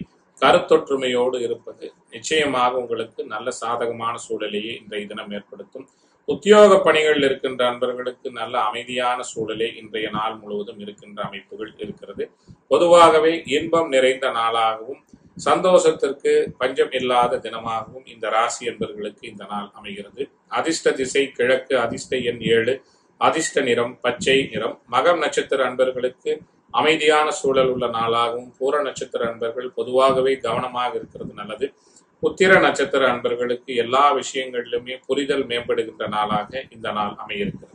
கருத்தொற்றுமையோடு இருப்பது நிச்சயமாக உங்களுக்கு நல்ல சாதகமான சூழலையே இன்றைய தினம் ஏற்படுத்தும் உத்தியோக பணிகளில் இருக்கின்ற அன்பர்களுக்கு நல்ல அமைதியான சூழலே இன்றைய நாள் முழுவதும் இருக்கின்ற அமைப்புகள் இருக்கிறது பொதுவாகவே இன்பம் நிறைந்த நாளாகவும் சந்தோஷத்திற்கு பஞ்சம் இல்லாத தினமாகவும் இந்த ராசி என்பர்களுக்கு இந்த நாள் அமைகிறது அதிர்ஷ்ட திசை கிழக்கு அதிர்ஷ்ட எண் ஏழு அதிர்ஷ்ட நிறம் பச்சை நிறம் மகம் நட்சத்திர அன்பர்களுக்கு அமைதியான சூழல் உள்ள நாளாகவும் பூர நட்சத்திர அன்பர்கள் பொதுவாகவே கவனமாக இருக்கிறது நல்லது உத்திர நட்சத்திர அன்பர்களுக்கு எல்லா விஷயங்களிலுமே புரிதல் மேம்படுகின்ற நாளாக இந்த நாள் அமையிருக்கிறது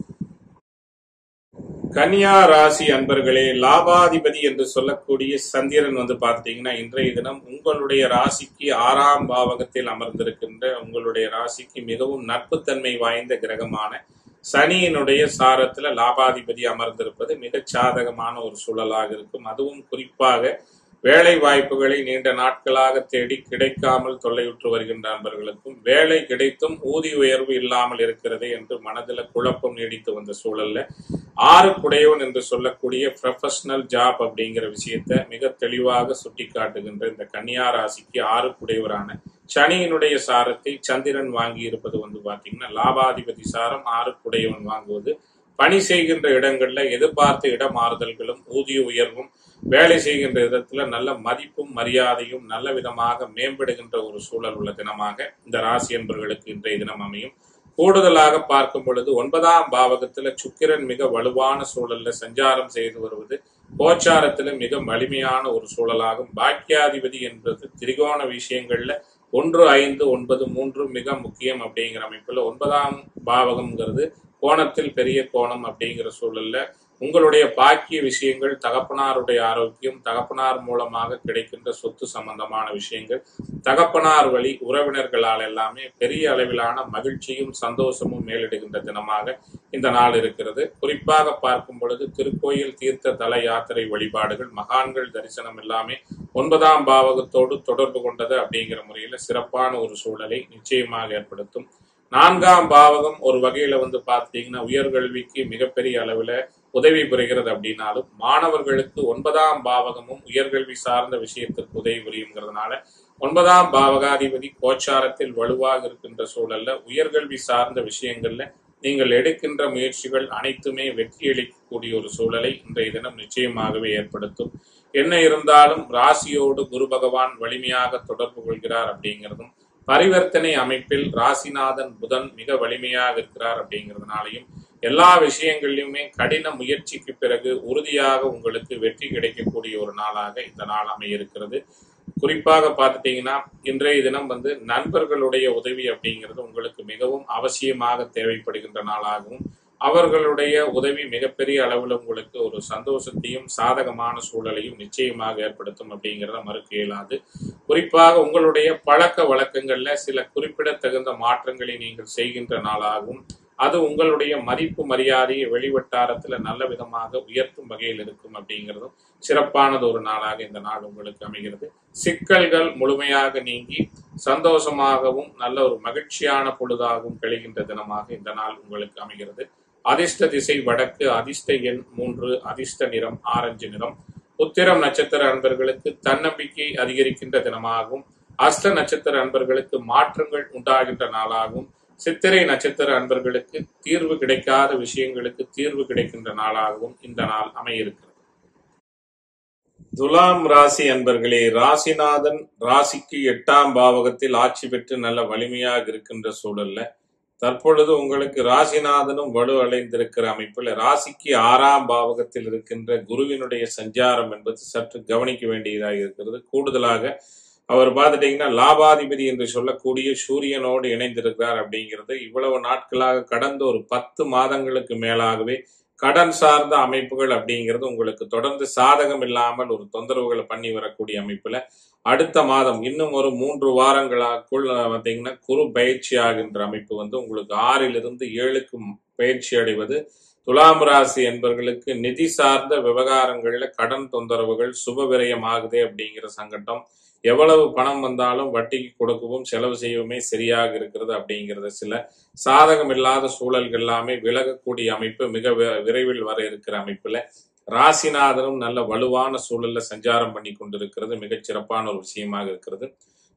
கன்னியா ராசி அன்பர்களே லாபாதிபதி என்று சொல்லக்கூடிய சந்திரன் வந்து பார்த்தீங்கன்னா இன்றைய தினம் உங்களுடைய ராசிக்கு ஆறாம் பாவகத்தில் அமர்ந்திருக்கின்ற உங்களுடைய ராசிக்கு மிகவும் நட்புத்தன்மை வாய்ந்த கிரகமான சனியினுடைய சாரத்துல லாபாதிபதி அமர்ந்திருப்பது மிகச் சாதகமான ஒரு சூழலாக இருக்கும் அதுவும் குறிப்பாக வேலை வாய்ப்புகளை நீண்ட நாட்களாக தேடி கிடைக்காமல் தொல்லையுற்று வருகின்ற நண்பர்களுக்கும் வேலை கிடைத்தும் ஊதிய உயர்வு இல்லாமல் இருக்கிறது என்று மனதில் குழப்பம் நீடித்து வந்த சூழல்ல ஆறு குடையவன் என்று சொல்லக்கூடிய ப்ரொஃபஷனல் ஜாப் அப்படிங்கிற விஷயத்த மிக தெளிவாக சுட்டி காட்டுகின்ற இந்த கன்னியா ராசிக்கு ஆறு குடையவரான சனியினுடைய சாரத்தை சந்திரன் வாங்கி இருப்பது வந்து பாத்தீங்கன்னா லாபாதிபதி சாரம் ஆறு குடையவன் வாங்குவது பணி செய்கின்ற இடங்கள்ல எதிர்பார்த்த இடமாறுதல்களும் ஊதிய உயர்வும் வேலை செய்கின்ற விதத்துல நல்ல மதிப்பும் மரியாதையும் நல்ல விதமாக மேம்படுகின்ற ஒரு சூழல் உள்ள தினமாக இந்த ராசி என்பர்களுக்கு இன்றைய தினம் அமையும் கூடுதலாக பார்க்கும் பொழுது ஒன்பதாம் பாவகத்துல சுக்கிரன் மிக வலுவான சூழல்ல சஞ்சாரம் செய்து வருவது கோச்சாரத்துல மிக வலிமையான ஒரு சூழலாகும் பாக்கியாதிபதி என்பது திரிகோண விஷயங்கள்ல ஒன்று ஐந்து ஒன்பது மூன்று மிக முக்கியம் அப்படிங்கிற அமைப்புல ஒன்பதாம் பாவகம்ங்கிறது கோணத்தில் பெரிய கோணம் அப்படிங்கிற சூழல்ல உங்களுடைய பாக்கிய விஷயங்கள் தகப்பனாருடைய ஆரோக்கியம் தகப்பனார் மூலமாக கிடைக்கின்ற சொத்து சம்பந்தமான விஷயங்கள் தகப்பனார் வழி உறவினர்களால் எல்லாமே பெரிய அளவிலான மகிழ்ச்சியும் சந்தோஷமும் மேலிடுகின்ற தினமாக இந்த நாள் இருக்கிறது குறிப்பாக பார்க்கும் பொழுது திருக்கோயில் தீர்த்த தல யாத்திரை வழிபாடுகள் மகான்கள் தரிசனம் எல்லாமே ஒன்பதாம் பாவகத்தோடு தொடர்பு கொண்டது அப்படிங்கிற முறையில சிறப்பான ஒரு சூழலை நிச்சயமாக ஏற்படுத்தும் நான்காம் பாவகம் ஒரு வகையில வந்து பார்த்தீங்கன்னா உயர்கல்விக்கு மிகப்பெரிய அளவுல உதவி புரிகிறது அப்படின்னாலும் மாணவர்களுக்கு ஒன்பதாம் பாவகமும் உயர்கல்வி சார்ந்த விஷயத்திற்கு உதவி புரியுங்கிறதுனால ஒன்பதாம் பாவகாதிபதி கோச்சாரத்தில் வலுவாக இருக்கின்ற சூழல்ல உயர்கல்வி சார்ந்த விஷயங்கள்ல நீங்கள் எடுக்கின்ற முயற்சிகள் அனைத்துமே வெற்றியளிக்கக்கூடிய ஒரு சூழலை இன்றைய தினம் நிச்சயமாகவே ஏற்படுத்தும் என்ன இருந்தாலும் ராசியோடு குரு பகவான் வலிமையாக தொடர்பு கொள்கிறார் அப்படிங்கிறதும் பரிவர்த்தனை அமைப்பில் ராசிநாதன் புதன் மிக வலிமையாக இருக்கிறார் அப்படிங்கிறதுனாலையும் எல்லா விஷயங்களிலுமே கடின முயற்சிக்கு பிறகு உறுதியாக உங்களுக்கு வெற்றி கிடைக்கக்கூடிய ஒரு நாளாக இந்த நாள் அமையிருக்கிறது குறிப்பாக பார்த்துட்டீங்கன்னா இன்றைய தினம் வந்து நண்பர்களுடைய உதவி அப்படிங்கிறது உங்களுக்கு மிகவும் அவசியமாக தேவைப்படுகின்ற நாளாகவும் அவர்களுடைய உதவி மிகப்பெரிய அளவில் உங்களுக்கு ஒரு சந்தோஷத்தையும் சாதகமான சூழலையும் நிச்சயமாக ஏற்படுத்தும் அப்படிங்கிறத மறுக்க இயலாது குறிப்பாக உங்களுடைய பழக்க வழக்கங்கள்ல சில குறிப்பிடத்தகுந்த மாற்றங்களை நீங்கள் செய்கின்ற நாளாகவும் அது உங்களுடைய மதிப்பு மரியாதையை வெளிவட்டாரத்துல நல்ல விதமாக உயர்த்தும் வகையில் இருக்கும் அப்படிங்கிறதும் சிறப்பானது ஒரு நாளாக இந்த நாள் உங்களுக்கு அமைகிறது சிக்கல்கள் முழுமையாக நீங்கி சந்தோஷமாகவும் நல்ல ஒரு மகிழ்ச்சியான பொழுதாகவும் கழிகின்ற தினமாக இந்த நாள் உங்களுக்கு அமைகிறது அதிர்ஷ்ட திசை வடக்கு அதிர்ஷ்ட எண் மூன்று அதிர்ஷ்ட நிறம் ஆரஞ்சு நிறம் உத்திரம் நட்சத்திர அன்பர்களுக்கு தன்னம்பிக்கை அதிகரிக்கின்ற தினமாகவும் அஸ்த நட்சத்திர அன்பர்களுக்கு மாற்றங்கள் உண்டாகின்ற நாளாகவும் சித்திரை நட்சத்திர அன்பர்களுக்கு தீர்வு கிடைக்காத விஷயங்களுக்கு தீர்வு கிடைக்கின்ற நாளாகவும் இந்த நாள் அமையிருக்கிறது துலாம் ராசி அன்பர்களே ராசிநாதன் ராசிக்கு எட்டாம் பாவகத்தில் ஆட்சி பெற்று நல்ல வலிமையாக இருக்கின்ற சூழல்ல தற்பொழுது உங்களுக்கு ராசிநாதனும் வலு அடைந்திருக்கிற அமைப்பில் ராசிக்கு ஆறாம் பாவகத்தில் இருக்கின்ற குருவினுடைய சஞ்சாரம் என்பது சற்று கவனிக்க வேண்டியதாக இருக்கிறது கூடுதலாக அவர் பார்த்துட்டீங்கன்னா லாபாதிபதி என்று சொல்லக்கூடிய சூரியனோடு இணைந்திருக்கிறார் அப்படிங்கிறது இவ்வளவு நாட்களாக கடந்த ஒரு பத்து மாதங்களுக்கு மேலாகவே கடன் சார்ந்த அமைப்புகள் அப்படிங்கிறது உங்களுக்கு தொடர்ந்து சாதகம் இல்லாமல் ஒரு தொந்தரவுகளை பண்ணி வரக்கூடிய அமைப்புல அடுத்த மாதம் இன்னும் ஒரு மூன்று வாரங்களுக்குள் பார்த்தீங்கன்னா குரு பயிற்சி ஆகின்ற அமைப்பு வந்து உங்களுக்கு ஆறிலிருந்து ஏழுக்கு பயிற்சி அடைவது துலாம் ராசி என்பவர்களுக்கு நிதி சார்ந்த விவகாரங்கள்ல கடன் தொந்தரவுகள் சுப விரயமாகுதே அப்படிங்கிற சங்கட்டம் எவ்வளவு பணம் வந்தாலும் வட்டிக்கு கொடுக்கவும் செலவு செய்யவுமே சரியாக இருக்கிறது அப்படிங்கிறது சில சாதகம் இல்லாத சூழல்கள் எல்லாமே விலகக்கூடிய அமைப்பு மிக வி- விரைவில் வர இருக்கிற அமைப்புல ராசிநாதனும் நல்ல வலுவான சூழல்ல சஞ்சாரம் பண்ணி கொண்டிருக்கிறது மிகச் சிறப்பான ஒரு விஷயமாக இருக்கிறது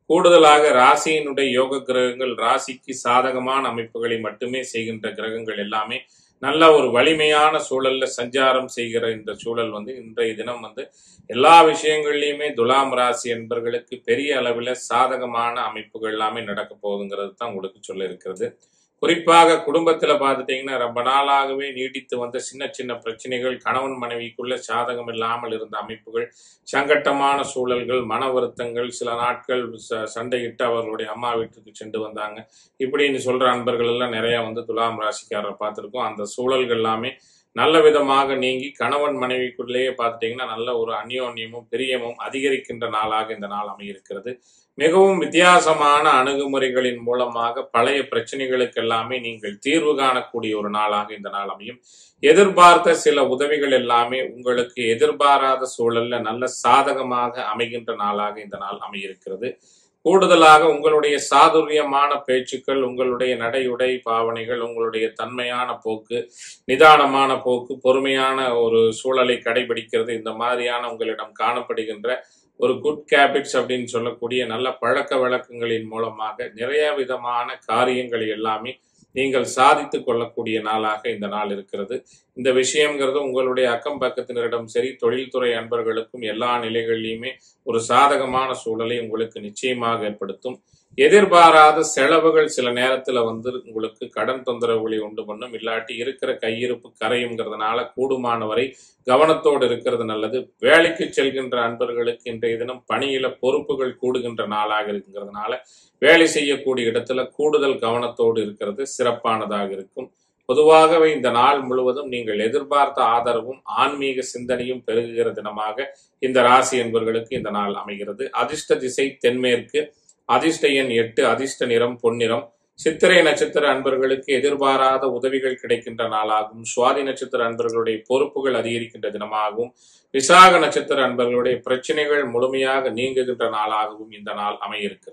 கூடுதலாக ராசியினுடைய யோக கிரகங்கள் ராசிக்கு சாதகமான அமைப்புகளை மட்டுமே செய்கின்ற கிரகங்கள் எல்லாமே நல்ல ஒரு வலிமையான சூழல்ல சஞ்சாரம் செய்கிற இந்த சூழல் வந்து இன்றைய தினம் வந்து எல்லா விஷயங்கள்லயுமே துலாம் ராசி என்பர்களுக்கு பெரிய அளவில் சாதகமான அமைப்புகள் எல்லாமே நடக்க போகுதுங்கிறது தான் உங்களுக்கு சொல்ல இருக்கிறது குறிப்பாக குடும்பத்துல பார்த்துட்டீங்கன்னா ரொம்ப நாளாகவே நீடித்து வந்த சின்ன சின்ன பிரச்சனைகள் கணவன் மனைவிக்குள்ள சாதகம் இல்லாமல் இருந்த அமைப்புகள் சங்கட்டமான சூழல்கள் மன வருத்தங்கள் சில நாட்கள் ச- சண்டையிட்டு அவர்களுடைய அம்மா வீட்டுக்கு சென்று வந்தாங்க இப்படின்னு சொல்ற அன்பர்கள் எல்லாம் நிறைய வந்து துலாம் ராசிக்காரரை பார்த்திருக்கோம் அந்த சூழல்கள் எல்லாமே நல்ல விதமாக நீங்கி கணவன் மனைவிக்குள்ளேயே பார்த்துட்டீங்கன்னா நல்ல ஒரு அந்யோன்யமும் பிரியமும் அதிகரிக்கின்ற நாளாக இந்த நாள் அமையிருக்கிறது மிகவும் வித்தியாசமான அணுகுமுறைகளின் மூலமாக பழைய பிரச்சனைகளுக்கு எல்லாமே நீங்கள் தீர்வு காணக்கூடிய ஒரு நாளாக இந்த நாள் அமையும் எதிர்பார்த்த சில உதவிகள் எல்லாமே உங்களுக்கு எதிர்பாராத சூழல்ல நல்ல சாதகமாக அமைகின்ற நாளாக இந்த நாள் அமையிருக்கிறது கூடுதலாக உங்களுடைய சாதுரியமான பேச்சுக்கள் உங்களுடைய நடையுடை பாவனைகள் உங்களுடைய தன்மையான போக்கு நிதானமான போக்கு பொறுமையான ஒரு சூழலை கடைபிடிக்கிறது இந்த மாதிரியான உங்களிடம் காணப்படுகின்ற ஒரு குட் கேபிட்ஸ் அப்படின்னு சொல்லக்கூடிய நல்ல பழக்க வழக்கங்களின் மூலமாக நிறைய விதமான காரியங்களை எல்லாமே நீங்கள் சாதித்து கொள்ளக்கூடிய நாளாக இந்த நாள் இருக்கிறது இந்த விஷயங்கிறது உங்களுடைய அக்கம் பக்கத்தினரிடம் சரி தொழில்துறை அன்பர்களுக்கும் எல்லா நிலைகளிலுமே ஒரு சாதகமான சூழலை உங்களுக்கு நிச்சயமாக ஏற்படுத்தும் எதிர்பாராத செலவுகள் சில நேரத்துல வந்து உங்களுக்கு கடன் தொந்தரவுகளை உண்டு பண்ணும் இல்லாட்டி இருக்கிற கையிருப்பு கரையுங்கிறதுனால கூடுமானவரை கவனத்தோடு இருக்கிறது நல்லது வேலைக்கு செல்கின்ற அன்பர்களுக்கு இன்றைய தினம் பணியில பொறுப்புகள் கூடுகின்ற நாளாக இருக்குங்கிறதுனால வேலை செய்யக்கூடிய இடத்துல கூடுதல் கவனத்தோடு இருக்கிறது சிறப்பானதாக இருக்கும் பொதுவாகவே இந்த நாள் முழுவதும் நீங்கள் எதிர்பார்த்த ஆதரவும் ஆன்மீக சிந்தனையும் பெருகுகிற தினமாக இந்த ராசி என்பவர்களுக்கு இந்த நாள் அமைகிறது அதிர்ஷ்ட திசை தென்மேற்கு அதிர்ஷ்ட எண் எட்டு அதிர்ஷ்ட நிறம் பொன்னிறம் சித்திரை நட்சத்திர அன்பர்களுக்கு எதிர்பாராத உதவிகள் கிடைக்கின்ற நாளாகும் சுவாதி நட்சத்திர அன்பர்களுடைய பொறுப்புகள் அதிகரிக்கின்ற தினமாகவும் விசாக நட்சத்திர அன்பர்களுடைய பிரச்சனைகள் முழுமையாக நீங்குகின்ற நாளாகவும் இந்த நாள் அமையிருக்கிறது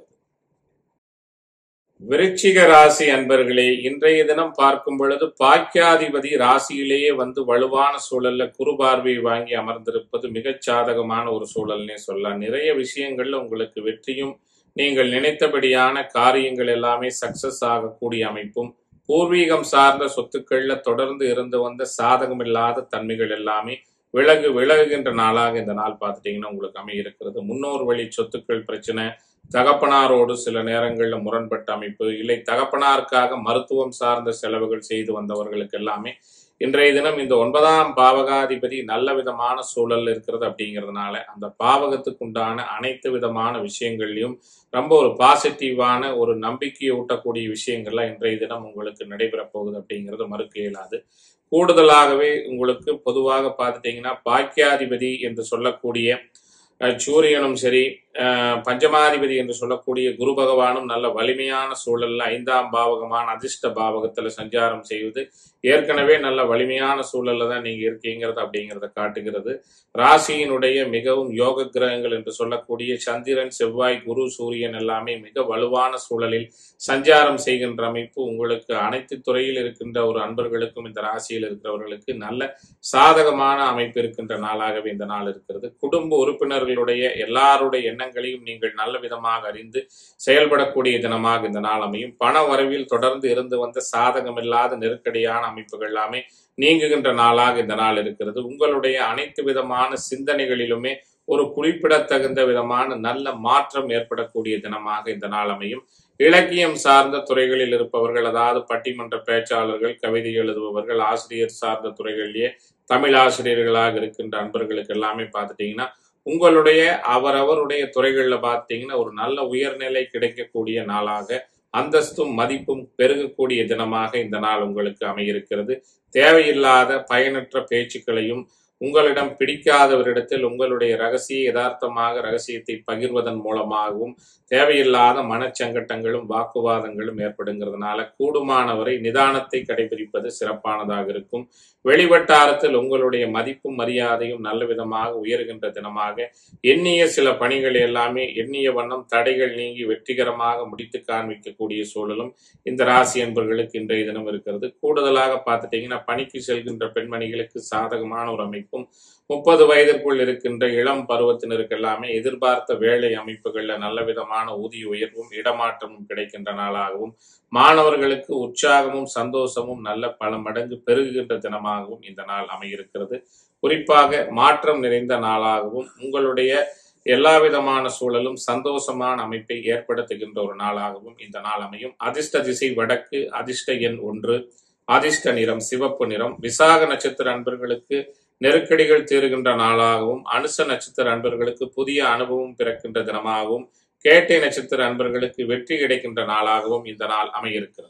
விருச்சிக ராசி அன்பர்களே இன்றைய தினம் பார்க்கும் பொழுது பாக்கியாதிபதி ராசியிலேயே வந்து வலுவான சூழல்ல குரு பார்வை வாங்கி அமர்ந்திருப்பது மிகச் சாதகமான ஒரு சூழல்னே சொல்லலாம் நிறைய விஷயங்கள்ல உங்களுக்கு வெற்றியும் நீங்கள் நினைத்தபடியான காரியங்கள் எல்லாமே சக்சஸ் ஆகக்கூடிய அமைப்பும் பூர்வீகம் சார்ந்த சொத்துக்கள்ல தொடர்ந்து இருந்து வந்த சாதகம் இல்லாத தன்மைகள் எல்லாமே விலகு விலகுகின்ற நாளாக இந்த நாள் பார்த்துட்டீங்கன்னா உங்களுக்கு அமையிருக்கிறது முன்னோர் வழி சொத்துக்கள் பிரச்சனை தகப்பனாரோடு சில நேரங்களில் முரண்பட்ட அமைப்பு இல்லை தகப்பனாருக்காக மருத்துவம் சார்ந்த செலவுகள் செய்து வந்தவர்களுக்கு எல்லாமே இன்றைய தினம் இந்த ஒன்பதாம் பாவகாதிபதி நல்ல விதமான சூழல் இருக்கிறது அப்படிங்கிறதுனால அந்த பாவகத்துக்கு உண்டான அனைத்து விதமான விஷயங்கள்லையும் ரொம்ப ஒரு பாசிட்டிவான ஒரு நம்பிக்கையை ஊட்டக்கூடிய விஷயங்கள்லாம் இன்றைய தினம் உங்களுக்கு நடைபெற போகுது அப்படிங்கிறது மறுக்க இயலாது கூடுதலாகவே உங்களுக்கு பொதுவாக பார்த்துட்டீங்கன்னா பாக்கியாதிபதி என்று சொல்லக்கூடிய அஹ், சூரியனும் சரி அஹ், பஞ்சமாதிபதி என்று சொல்லக்கூடிய குரு பகவானும் நல்ல வலிமையான சூழல்ல ஐந்தாம் பாவகமான அதிர்ஷ்ட பாவகத்துல சஞ்சாரம் செய்வது ஏற்கனவே நல்ல வலிமையான சூழல்ல தான் நீங்க இருக்கீங்கிறது அப்படிங்கிறத காட்டுகிறது ராசியினுடைய மிகவும் யோக கிரகங்கள் என்று சொல்லக்கூடிய சந்திரன் செவ்வாய் குரு சூரியன் எல்லாமே மிக வலுவான சூழலில் சஞ்சாரம் செய்கின்ற அமைப்பு உங்களுக்கு அனைத்து துறையில் இருக்கின்ற ஒரு அன்பர்களுக்கும் இந்த ராசியில் இருக்கிறவர்களுக்கு நல்ல சாதகமான அமைப்பு இருக்கின்ற நாளாகவே இந்த நாள் இருக்கிறது குடும்ப உறுப்பினர்களுடைய எல்லாருடைய எண்ணங்களையும் நீங்கள் நல்ல விதமாக அறிந்து செயல்படக்கூடிய தினமாக இந்த நாள் அமையும் பண வரவில் தொடர்ந்து இருந்து வந்த சாதகமில்லாத நெருக்கடியான அமைப்புகள் எல்லாமே நீங்குகின்ற நாளாக இந்த நாள் இருக்கிறது உங்களுடைய அனைத்து விதமான சிந்தனைகளிலுமே ஒரு குறிப்பிடத்தகுந்த விதமான நல்ல மாற்றம் ஏற்படக்கூடிய தினமாக இந்த நாள் அமையும் இலக்கியம் சார்ந்த துறைகளில் இருப்பவர்கள் அதாவது பட்டிமன்ற பேச்சாளர்கள் கவிதை எழுதுபவர்கள் ஆசிரியர் சார்ந்த துறைகளிலேயே தமிழ் ஆசிரியர்களாக இருக்கின்ற அன்பர்களுக்கு எல்லாமே பார்த்துட்டீங்கன்னா உங்களுடைய அவரவருடைய துறைகளில் பார்த்தீங்கன்னா ஒரு நல்ல உயர்நிலை கிடைக்கக்கூடிய நாளாக அந்தஸ்தும் மதிப்பும் பெருகக்கூடிய தினமாக இந்த நாள் உங்களுக்கு அமையிருக்கிறது தேவையில்லாத பயனற்ற பேச்சுக்களையும் உங்களிடம் பிடிக்காதவரிடத்தில் உங்களுடைய ரகசிய யதார்த்தமாக ரகசியத்தை பகிர்வதன் மூலமாகவும் தேவையில்லாத மனச்சங்கட்டங்களும் வாக்குவாதங்களும் ஏற்படுங்கிறதுனால கூடுமானவரை நிதானத்தை கடைபிடிப்பது சிறப்பானதாக இருக்கும் வெளிவட்டாரத்தில் உங்களுடைய மதிப்பும் மரியாதையும் நல்ல விதமாக உயர்கின்ற தினமாக எண்ணிய சில பணிகள் எல்லாமே எண்ணிய வண்ணம் தடைகள் நீங்கி வெற்றிகரமாக முடித்து காண்பிக்கக்கூடிய சூழலும் இந்த ராசி என்பர்களுக்கு இன்றைய தினம் இருக்கிறது கூடுதலாக பார்த்துட்டீங்கன்னா பணிக்கு செல்கின்ற பெண்மணிகளுக்கு சாதகமான ஒரு அமைப்பு அமைப்பும் முப்பது வயதிற்குள் இருக்கின்ற இளம் பருவத்தினருக்கு எல்லாமே எதிர்பார்த்த வேலை அமைப்புகள்ல நல்ல விதமான ஊதிய உயர்வும் இடமாற்றமும் கிடைக்கின்ற நாளாகவும் மாணவர்களுக்கு உற்சாகமும் சந்தோஷமும் நல்ல பல மடங்கு பெருகுகின்ற தினமாகவும் இந்த நாள் அமையிருக்கிறது குறிப்பாக மாற்றம் நிறைந்த நாளாகவும் உங்களுடைய எல்லா விதமான சூழலும் சந்தோஷமான அமைப்பை ஏற்படுத்துகின்ற ஒரு நாளாகவும் இந்த நாள் அமையும் அதிர்ஷ்ட திசை வடக்கு அதிர்ஷ்ட எண் ஒன்று அதிர்ஷ்ட நிறம் சிவப்பு நிறம் விசாக நட்சத்திர அன்பர்களுக்கு நெருக்கடிகள் தீருகின்ற நாளாகவும் அனுச நட்சத்திர அன்பர்களுக்கு புதிய அனுபவம் பிறக்கின்ற தினமாகவும் கேட்டை நட்சத்திர அன்பர்களுக்கு வெற்றி கிடைக்கின்ற நாளாகவும் இந்த நாள் அமையிருக்கிறது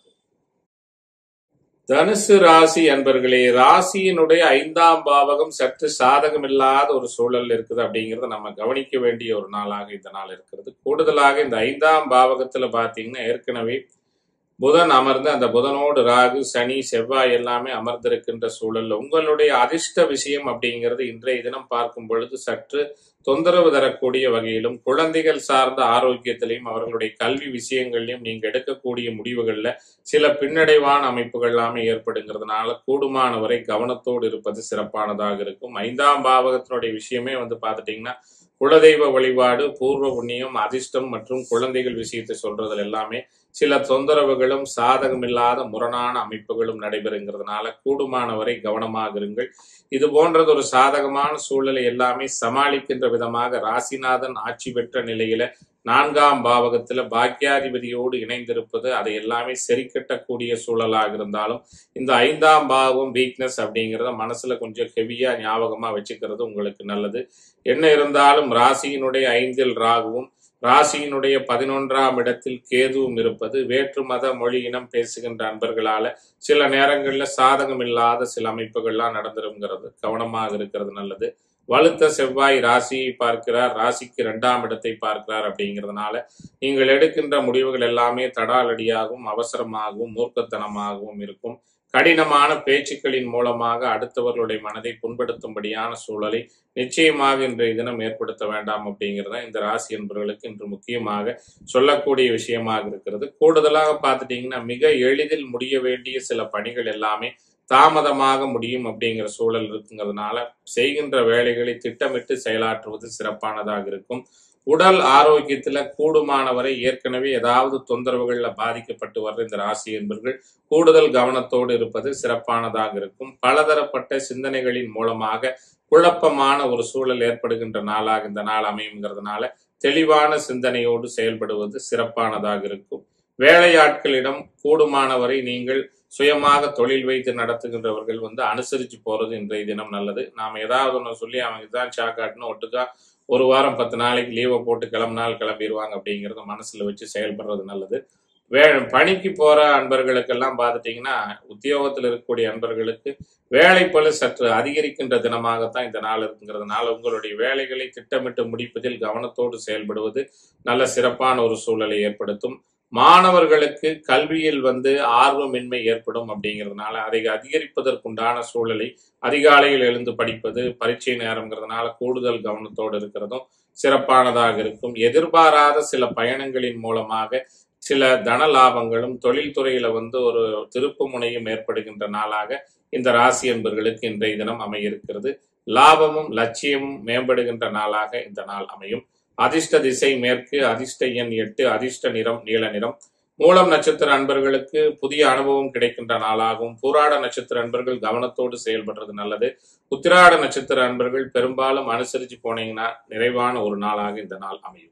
தனுசு ராசி அன்பர்களே ராசியினுடைய ஐந்தாம் பாவகம் சற்று சாதகமில்லாத ஒரு சூழல் இருக்குது அப்படிங்கறத நம்ம கவனிக்க வேண்டிய ஒரு நாளாக இந்த நாள் இருக்கிறது கூடுதலாக இந்த ஐந்தாம் பாவகத்துல பாத்தீங்கன்னா ஏற்கனவே புதன் அமர்ந்து அந்த புதனோடு ராகு சனி செவ்வாய் எல்லாமே அமர்ந்திருக்கின்ற சூழல்ல உங்களுடைய அதிர்ஷ்ட விஷயம் அப்படிங்கிறது இன்றைய தினம் பார்க்கும் பொழுது சற்று தொந்தரவு தரக்கூடிய வகையிலும் குழந்தைகள் சார்ந்த ஆரோக்கியத்திலையும் அவர்களுடைய கல்வி விஷயங்கள்லையும் நீங்க எடுக்கக்கூடிய முடிவுகள்ல சில பின்னடைவான அமைப்புகள் எல்லாமே ஏற்படுங்கிறதுனால கூடுமான வரை கவனத்தோடு இருப்பது சிறப்பானதாக இருக்கும் ஐந்தாம் பாவகத்தினுடைய விஷயமே வந்து பார்த்துட்டீங்கன்னா குலதெய்வ வழிபாடு பூர்வ புண்ணியம் அதிர்ஷ்டம் மற்றும் குழந்தைகள் விஷயத்தை சொல்றதுல எல்லாமே சில தொந்தரவுகளும் சாதகமில்லாத முரணான அமைப்புகளும் நடைபெறுங்கிறதுனால கூடுமான வரை கவனமாக இருங்கள் இது போன்றது ஒரு சாதகமான சூழலை எல்லாமே சமாளிக்கின்ற விதமாக ராசிநாதன் ஆட்சி பெற்ற நிலையில நான்காம் பாவகத்துல பாக்கியாதிபதியோடு இணைந்திருப்பது அதை எல்லாமே சரிக்கட்டக்கூடிய சூழலாக இருந்தாலும் இந்த ஐந்தாம் பாவம் வீக்னஸ் அப்படிங்கிறத மனசுல கொஞ்சம் ஹெவியா ஞாபகமா வச்சுக்கிறது உங்களுக்கு நல்லது என்ன இருந்தாலும் ராசியினுடைய ஐந்தில் ராகுவும் ராசியினுடைய பதினொன்றாம் இடத்தில் கேதுவும் இருப்பது வேற்று மத மொழி இனம் பேசுகின்ற அன்பர்களால சில நேரங்கள்ல சாதகம் இல்லாத சில அமைப்புகள்லாம் நடந்துருங்கிறது கவனமாக இருக்கிறது நல்லது வலுத்த செவ்வாய் ராசியை பார்க்கிறார் ராசிக்கு இரண்டாம் இடத்தை பார்க்கிறார் அப்படிங்கிறதுனால நீங்கள் எடுக்கின்ற முடிவுகள் எல்லாமே தடாலடியாகவும் அவசரமாகவும் மூர்க்கத்தனமாகவும் இருக்கும் கடினமான பேச்சுக்களின் மூலமாக அடுத்தவர்களுடைய மனதை புண்படுத்தும்படியான சூழலை நிச்சயமாக இன்றைய தினம் ஏற்படுத்த வேண்டாம் அப்படிங்கிறத இந்த ராசி என்பவர்களுக்கு இன்று முக்கியமாக சொல்லக்கூடிய விஷயமாக இருக்கிறது கூடுதலாக பார்த்துட்டீங்கன்னா மிக எளிதில் முடிய வேண்டிய சில பணிகள் எல்லாமே தாமதமாக முடியும் அப்படிங்கிற சூழல் இருக்குங்கிறதுனால செய்கின்ற வேலைகளை திட்டமிட்டு செயலாற்றுவது சிறப்பானதாக இருக்கும் உடல் ஆரோக்கியத்துல கூடுமானவரை ஏற்கனவே ஏதாவது தொந்தரவுகள்ல பாதிக்கப்பட்டு வர்ற இந்த ராசி என்பர்கள் கூடுதல் கவனத்தோடு இருப்பது சிறப்பானதாக இருக்கும் பலதரப்பட்ட சிந்தனைகளின் மூலமாக குழப்பமான ஒரு சூழல் ஏற்படுகின்ற நாளாக இந்த நாள் அமையுங்கிறதுனால தெளிவான சிந்தனையோடு செயல்படுவது சிறப்பானதாக இருக்கும் வேலையாட்களிடம் கூடுமானவரை நீங்கள் சுயமாக தொழில் வைத்து நடத்துகின்றவர்கள் வந்து அனுசரிச்சு போறது இன்றைய தினம் நல்லது நாம ஏதாவது ஒன்று சொல்லி அவங்க இதான் சாக்காட்டுன்னு ஒட்டுக்கா ஒரு வாரம் பத்து நாளைக்கு லீவை போட்டு கிளம்பினால் கிளம்பிடுவாங்க அப்படிங்கறத மனசுல வச்சு செயல்படுறது நல்லது வே பணிக்கு போற அன்பர்களுக்கெல்லாம் பார்த்துட்டீங்கன்னா உத்தியோகத்தில் இருக்கக்கூடிய அன்பர்களுக்கு வேலைப்பளு சற்று அதிகரிக்கின்ற தினமாகத்தான் இந்த நாள் இருக்குங்கிறதுனால உங்களுடைய வேலைகளை திட்டமிட்டு முடிப்பதில் கவனத்தோடு செயல்படுவது நல்ல சிறப்பான ஒரு சூழலை ஏற்படுத்தும் மாணவர்களுக்கு கல்வியில் வந்து ஆர்வமின்மை ஏற்படும் அப்படிங்கிறதுனால அதை அதிகரிப்பதற்குண்டான சூழலை அதிகாலையில் எழுந்து படிப்பது பரீட்சை நேரங்கிறதுனால கூடுதல் கவனத்தோடு இருக்கிறதும் சிறப்பானதாக இருக்கும் எதிர்பாராத சில பயணங்களின் மூலமாக சில தன லாபங்களும் தொழில்துறையில வந்து ஒரு திருப்பு முனையும் ஏற்படுகின்ற நாளாக இந்த ராசி என்பர்களுக்கு இன்றைய தினம் அமையிருக்கிறது லாபமும் லட்சியமும் மேம்படுகின்ற நாளாக இந்த நாள் அமையும் அதிர்ஷ்ட திசை மேற்கு அதிர்ஷ்ட எண் எட்டு அதிர்ஷ்ட நிறம் நீல நிறம் மூலம் நட்சத்திர அன்பர்களுக்கு புதிய அனுபவம் கிடைக்கின்ற நாளாகவும் பூராட நட்சத்திர அன்பர்கள் கவனத்தோடு செயல்படுறது நல்லது உத்திராட நட்சத்திர அன்பர்கள் பெரும்பாலும் அனுசரிச்சு போனீங்கன்னா நிறைவான ஒரு நாளாக இந்த நாள் அமையும்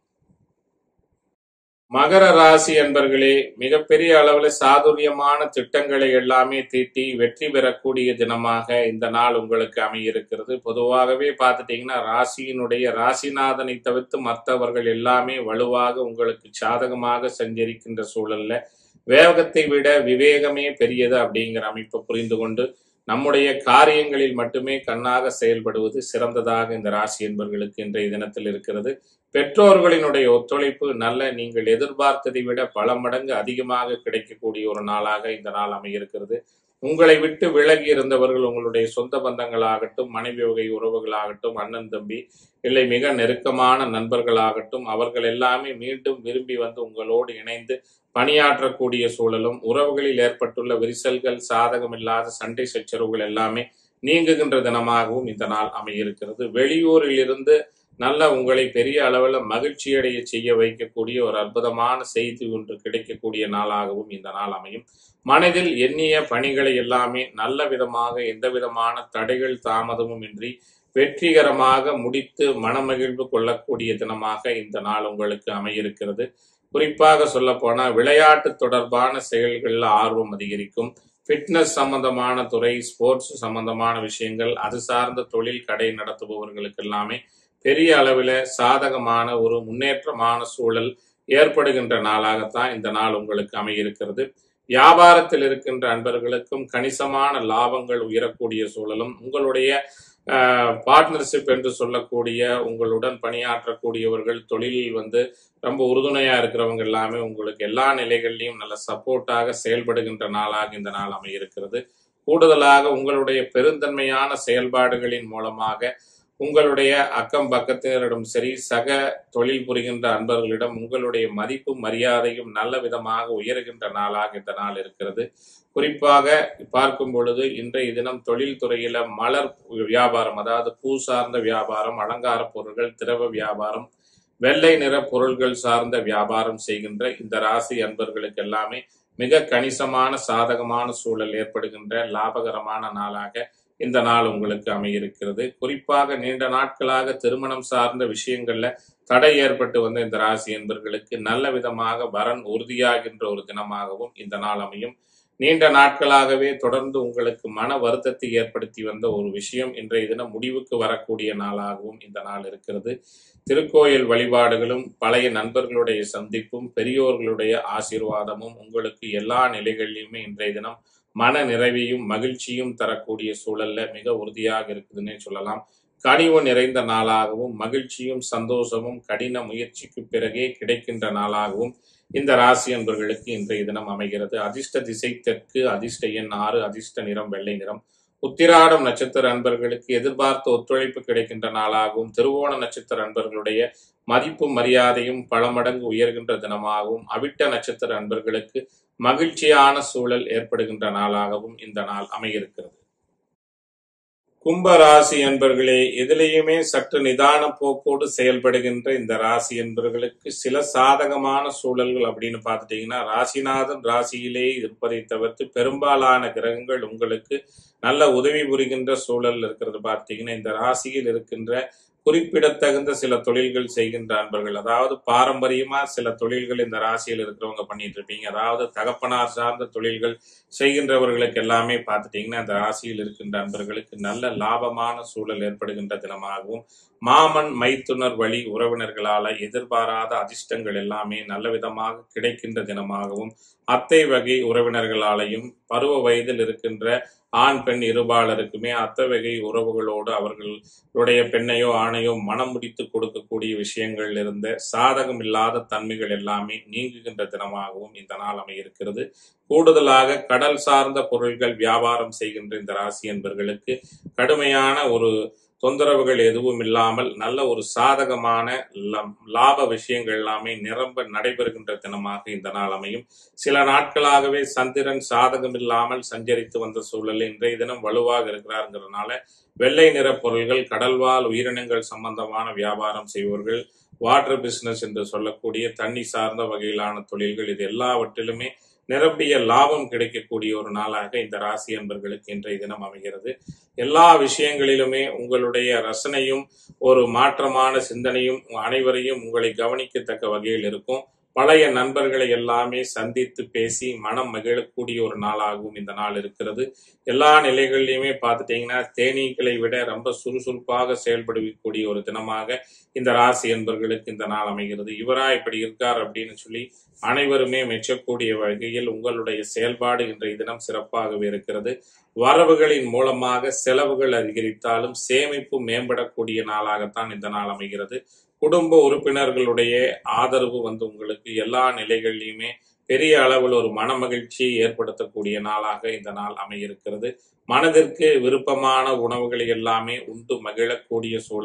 மகர ராசி அன்பர்களே மிகப்பெரிய அளவுல சாதுரியமான திட்டங்களை எல்லாமே தீட்டி வெற்றி பெறக்கூடிய தினமாக இந்த நாள் உங்களுக்கு அமையிருக்கிறது பொதுவாகவே பார்த்துட்டீங்கன்னா ராசியினுடைய ராசிநாதனை தவிர்த்து மற்றவர்கள் எல்லாமே வலுவாக உங்களுக்கு சாதகமாக சஞ்சரிக்கின்ற சூழல்ல வேகத்தை விட விவேகமே பெரியது அப்படிங்கிற அமைப்பை புரிந்து கொண்டு நம்முடைய காரியங்களில் மட்டுமே கண்ணாக செயல்படுவது சிறந்ததாக இந்த ராசி என்பர்களுக்கு இன்றைய தினத்தில் இருக்கிறது பெற்றோர்களினுடைய ஒத்துழைப்பு நல்ல நீங்கள் எதிர்பார்த்ததை விட பல மடங்கு அதிகமாக கிடைக்கக்கூடிய ஒரு நாளாக இந்த நாள் அமையிருக்கிறது உங்களை விட்டு விலகி இருந்தவர்கள் உங்களுடைய சொந்த பந்தங்களாகட்டும் மனைவி வகை உறவுகளாகட்டும் அண்ணன் தம்பி இல்லை மிக நெருக்கமான நண்பர்களாகட்டும் அவர்கள் எல்லாமே மீண்டும் விரும்பி வந்து உங்களோடு இணைந்து பணியாற்றக்கூடிய சூழலும் உறவுகளில் ஏற்பட்டுள்ள விரிசல்கள் சாதகமில்லாத சண்டை சச்சரவுகள் எல்லாமே நீங்குகின்ற தினமாகவும் இந்த நாள் அமையிருக்கிறது வெளியூரில் இருந்து நல்ல உங்களை பெரிய அளவில் மகிழ்ச்சி அடைய செய்ய வைக்கக்கூடிய ஒரு அற்புதமான செய்தி ஒன்று கிடைக்கக்கூடிய நாளாகவும் இந்த நாள் அமையும் மனதில் எண்ணிய பணிகளை எல்லாமே நல்ல விதமாக எந்த விதமான தடைகள் தாமதமும் இன்றி வெற்றிகரமாக முடித்து மனமகிழ்வு கொள்ளக்கூடிய தினமாக இந்த நாள் உங்களுக்கு அமையிருக்கிறது குறிப்பாக சொல்ல போனா விளையாட்டு தொடர்பான செயல்களில் ஆர்வம் அதிகரிக்கும் ஃபிட்னஸ் சம்பந்தமான துறை ஸ்போர்ட்ஸ் சம்பந்தமான விஷயங்கள் அது சார்ந்த தொழில் கடை நடத்துபவர்களுக்கு எல்லாமே பெரிய அளவில் சாதகமான ஒரு முன்னேற்றமான சூழல் ஏற்படுகின்ற நாளாகத்தான் இந்த நாள் உங்களுக்கு அமையிருக்கிறது வியாபாரத்தில் இருக்கின்ற அன்பர்களுக்கும் கணிசமான லாபங்கள் உயரக்கூடிய சூழலும் உங்களுடைய பார்ட்னர்ஷிப் என்று சொல்லக்கூடிய உங்களுடன் பணியாற்றக்கூடியவர்கள் தொழிலில் வந்து ரொம்ப உறுதுணையா இருக்கிறவங்க எல்லாமே உங்களுக்கு எல்லா நிலைகள்லையும் நல்ல சப்போர்ட்டாக செயல்படுகின்ற நாளாக இந்த நாள் அமையிருக்கிறது கூடுதலாக உங்களுடைய பெருந்தன்மையான செயல்பாடுகளின் மூலமாக உங்களுடைய அக்கம் பக்கத்தினரிடம் சரி சக தொழில் புரிகின்ற அன்பர்களிடம் உங்களுடைய மதிப்பும் மரியாதையும் நல்ல விதமாக உயருகின்ற நாளாக இந்த நாள் இருக்கிறது குறிப்பாக பார்க்கும் பொழுது இன்றைய தினம் தொழில் துறையில மலர் வியாபாரம் அதாவது பூ சார்ந்த வியாபாரம் அலங்கார பொருட்கள் திரவ வியாபாரம் வெள்ளை நிற பொருள்கள் சார்ந்த வியாபாரம் செய்கின்ற இந்த ராசி அன்பர்களுக்கு எல்லாமே மிக கணிசமான சாதகமான சூழல் ஏற்படுகின்ற லாபகரமான நாளாக இந்த நாள் உங்களுக்கு அமையிருக்கிறது குறிப்பாக நீண்ட நாட்களாக திருமணம் சார்ந்த விஷயங்கள்ல தடை ஏற்பட்டு வந்த இந்த ராசி என்பர்களுக்கு நல்ல விதமாக வரன் உறுதியாகின்ற ஒரு தினமாகவும் இந்த நாள் அமையும் நீண்ட நாட்களாகவே தொடர்ந்து உங்களுக்கு மன வருத்தத்தை ஏற்படுத்தி வந்த ஒரு விஷயம் இன்றைய தினம் முடிவுக்கு வரக்கூடிய நாளாகவும் இந்த நாள் இருக்கிறது திருக்கோயில் வழிபாடுகளும் பழைய நண்பர்களுடைய சந்திப்பும் பெரியோர்களுடைய ஆசீர்வாதமும் உங்களுக்கு எல்லா நிலைகளிலுமே இன்றைய தினம் மன நிறைவையும் மகிழ்ச்சியும் தரக்கூடிய சூழல்ல மிக உறுதியாக இருக்குதுன்னே சொல்லலாம் கனிவு நிறைந்த நாளாகவும் மகிழ்ச்சியும் சந்தோஷமும் கடின முயற்சிக்கு பிறகே கிடைக்கின்ற நாளாகவும் இந்த ராசி அன்பர்களுக்கு இன்றைய தினம் அமைகிறது அதிர்ஷ்ட திசை தெற்கு அதிர்ஷ்ட எண் ஆறு அதிர்ஷ்ட நிறம் வெள்ளை நிறம் உத்திராடம் நட்சத்திர அன்பர்களுக்கு எதிர்பார்த்த ஒத்துழைப்பு கிடைக்கின்ற நாளாகவும் திருவோண நட்சத்திர அன்பர்களுடைய மதிப்பும் மரியாதையும் பல மடங்கு உயர்கின்ற தினமாகவும் அவிட்ட நட்சத்திர அன்பர்களுக்கு மகிழ்ச்சியான சூழல் ஏற்படுகின்ற நாளாகவும் இந்த நாள் அமையிருக்கிறது கும்ப ராசி என்பர்களே எதிலேயுமே சற்று நிதான போக்கோடு செயல்படுகின்ற இந்த ராசி என்பர்களுக்கு சில சாதகமான சூழல்கள் அப்படின்னு பார்த்துட்டீங்கன்னா ராசிநாதன் ராசியிலே இருப்பதை தவிர்த்து பெரும்பாலான கிரகங்கள் உங்களுக்கு நல்ல உதவி புரிகின்ற சூழல் இருக்கிறது பார்த்தீங்கன்னா இந்த ராசியில் இருக்கின்ற குறிப்பிடத்தகுந்த சில தொழில்கள் செய்கின்ற அன்பர்கள் அதாவது பாரம்பரியமா சில தொழில்கள் இந்த ராசியில் இருக்கிறவங்க பண்ணிட்டு இருப்பீங்க அதாவது தகப்பனார் சார்ந்த தொழில்கள் செய்கின்றவர்களுக்கு எல்லாமே பார்த்துட்டீங்கன்னா இந்த ராசியில் இருக்கின்ற அன்பர்களுக்கு நல்ல லாபமான சூழல் ஏற்படுகின்ற தினமாகவும் மாமன் மைத்துனர் வழி உறவினர்களால எதிர்பாராத அதிர்ஷ்டங்கள் எல்லாமே நல்ல விதமாக கிடைக்கின்ற தினமாகவும் அத்தை வகை உறவினர்களாலையும் பருவ வயதில் இருக்கின்ற ஆண் பெண் இருபாலருக்குமே அத்தை வகை உறவுகளோடு அவர்களுடைய பெண்ணையோ ஆணையோ மனம் முடித்து கொடுக்கக்கூடிய விஷயங்கள் இருந்த சாதகம் இல்லாத தன்மைகள் எல்லாமே நீங்குகின்ற தினமாகவும் இந்த நாள் அமையிருக்கிறது கூடுதலாக கடல் சார்ந்த பொருட்கள் வியாபாரம் செய்கின்ற இந்த ராசி என்பர்களுக்கு கடுமையான ஒரு தொந்தரவுகள் எதுவும் இல்லாமல் நல்ல ஒரு சாதகமான லாப விஷயங்கள் எல்லாமே நிரம்ப நடைபெறுகின்ற தினமாக இந்த நாள் அமையும் சில நாட்களாகவே சந்திரன் சாதகம் இல்லாமல் சஞ்சரித்து வந்த சூழல் இன்றைய தினம் வலுவாக இருக்கிறாருங்கிறதுனால வெள்ளை நிற பொருள்கள் கடல்வாழ் உயிரினங்கள் சம்பந்தமான வியாபாரம் செய்பவர்கள் வாட்டர் பிசினஸ் என்று சொல்லக்கூடிய தண்ணி சார்ந்த வகையிலான தொழில்கள் இது எல்லாவற்றிலுமே நிரம்பிய லாபம் கிடைக்கக்கூடிய ஒரு நாளாக இந்த ராசி அன்பர்களுக்கு இன்றைய தினம் அமைகிறது எல்லா விஷயங்களிலுமே உங்களுடைய ரசனையும் ஒரு மாற்றமான சிந்தனையும் அனைவரையும் உங்களை கவனிக்கத்தக்க வகையில் இருக்கும் பழைய நண்பர்களை எல்லாமே சந்தித்து பேசி மனம் மகிழக்கூடிய ஒரு நாளாகவும் இந்த நாள் இருக்கிறது எல்லா நிலைகள்லையுமே பார்த்துட்டீங்கன்னா தேனீக்களை விட ரொம்ப சுறுசுறுப்பாக செயல்படக்கூடிய ஒரு தினமாக இந்த ராசி என்பர்களுக்கு இந்த நாள் அமைகிறது இவரா இப்படி இருக்கார் அப்படின்னு சொல்லி அனைவருமே மெச்சக்கூடிய வகையில் உங்களுடைய செயல்பாடு இன்றைய தினம் சிறப்பாகவே இருக்கிறது வரவுகளின் மூலமாக செலவுகள் அதிகரித்தாலும் சேமிப்பு மேம்படக்கூடிய நாளாகத்தான் இந்த நாள் அமைகிறது குடும்ப உறுப்பினர்களுடைய ஆதரவு வந்து உங்களுக்கு எல்லா நிலைகளிலுமே பெரிய அளவில் ஒரு மன மகிழ்ச்சியை ஏற்படுத்தக்கூடிய நாளாக இந்த நாள் அமையிருக்கிறது மனதிற்கு விருப்பமான உணவுகளை எல்லாமே உண்டு மகிழக்கூடிய சூழலும்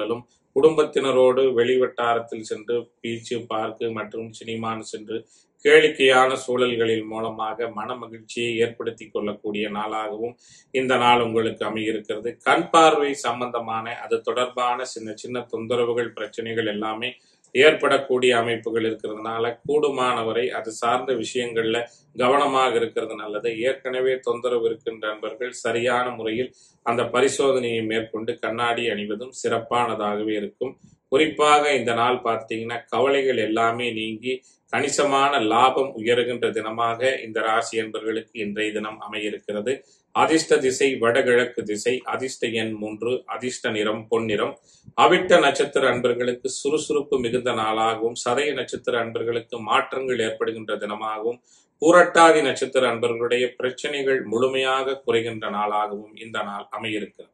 குடும்பத்தினரோடு வெளிவட்டாரத்தில் சென்று பீச்சு பார்க்கு மற்றும் சினிமான்னு சென்று கேளிக்கையான சூழல்களின் மூலமாக மன மகிழ்ச்சியை ஏற்படுத்தி கொள்ளக்கூடிய நாளாகவும் இந்த நாள் உங்களுக்கு அமையிருக்கிறது கண் பார்வை சம்பந்தமான அது தொடர்பான சின்ன சின்ன தொந்தரவுகள் பிரச்சனைகள் எல்லாமே ஏற்படக்கூடிய அமைப்புகள் இருக்கிறதுனால கூடுமானவரை அது சார்ந்த விஷயங்கள்ல கவனமாக இருக்கிறது நல்லது ஏற்கனவே தொந்தரவு இருக்கின்ற நண்பர்கள் சரியான முறையில் அந்த பரிசோதனையை மேற்கொண்டு கண்ணாடி அணிவதும் சிறப்பானதாகவே இருக்கும் குறிப்பாக இந்த நாள் பார்த்தீங்கன்னா கவலைகள் எல்லாமே நீங்கி கணிசமான லாபம் உயருகின்ற தினமாக இந்த ராசி என்பர்களுக்கு இன்றைய தினம் அமையிருக்கிறது அதிர்ஷ்ட திசை வடகிழக்கு திசை அதிர்ஷ்ட எண் மூன்று அதிர்ஷ்ட நிறம் பொன்னிறம் அவிட்ட நட்சத்திர அன்பர்களுக்கு சுறுசுறுப்பு மிகுந்த நாளாகவும் சதய நட்சத்திர அன்பர்களுக்கு மாற்றங்கள் ஏற்படுகின்ற தினமாகவும் பூரட்டாதி நட்சத்திர அன்பர்களுடைய பிரச்சனைகள் முழுமையாக குறைகின்ற நாளாகவும் இந்த நாள் அமையிருக்கிறது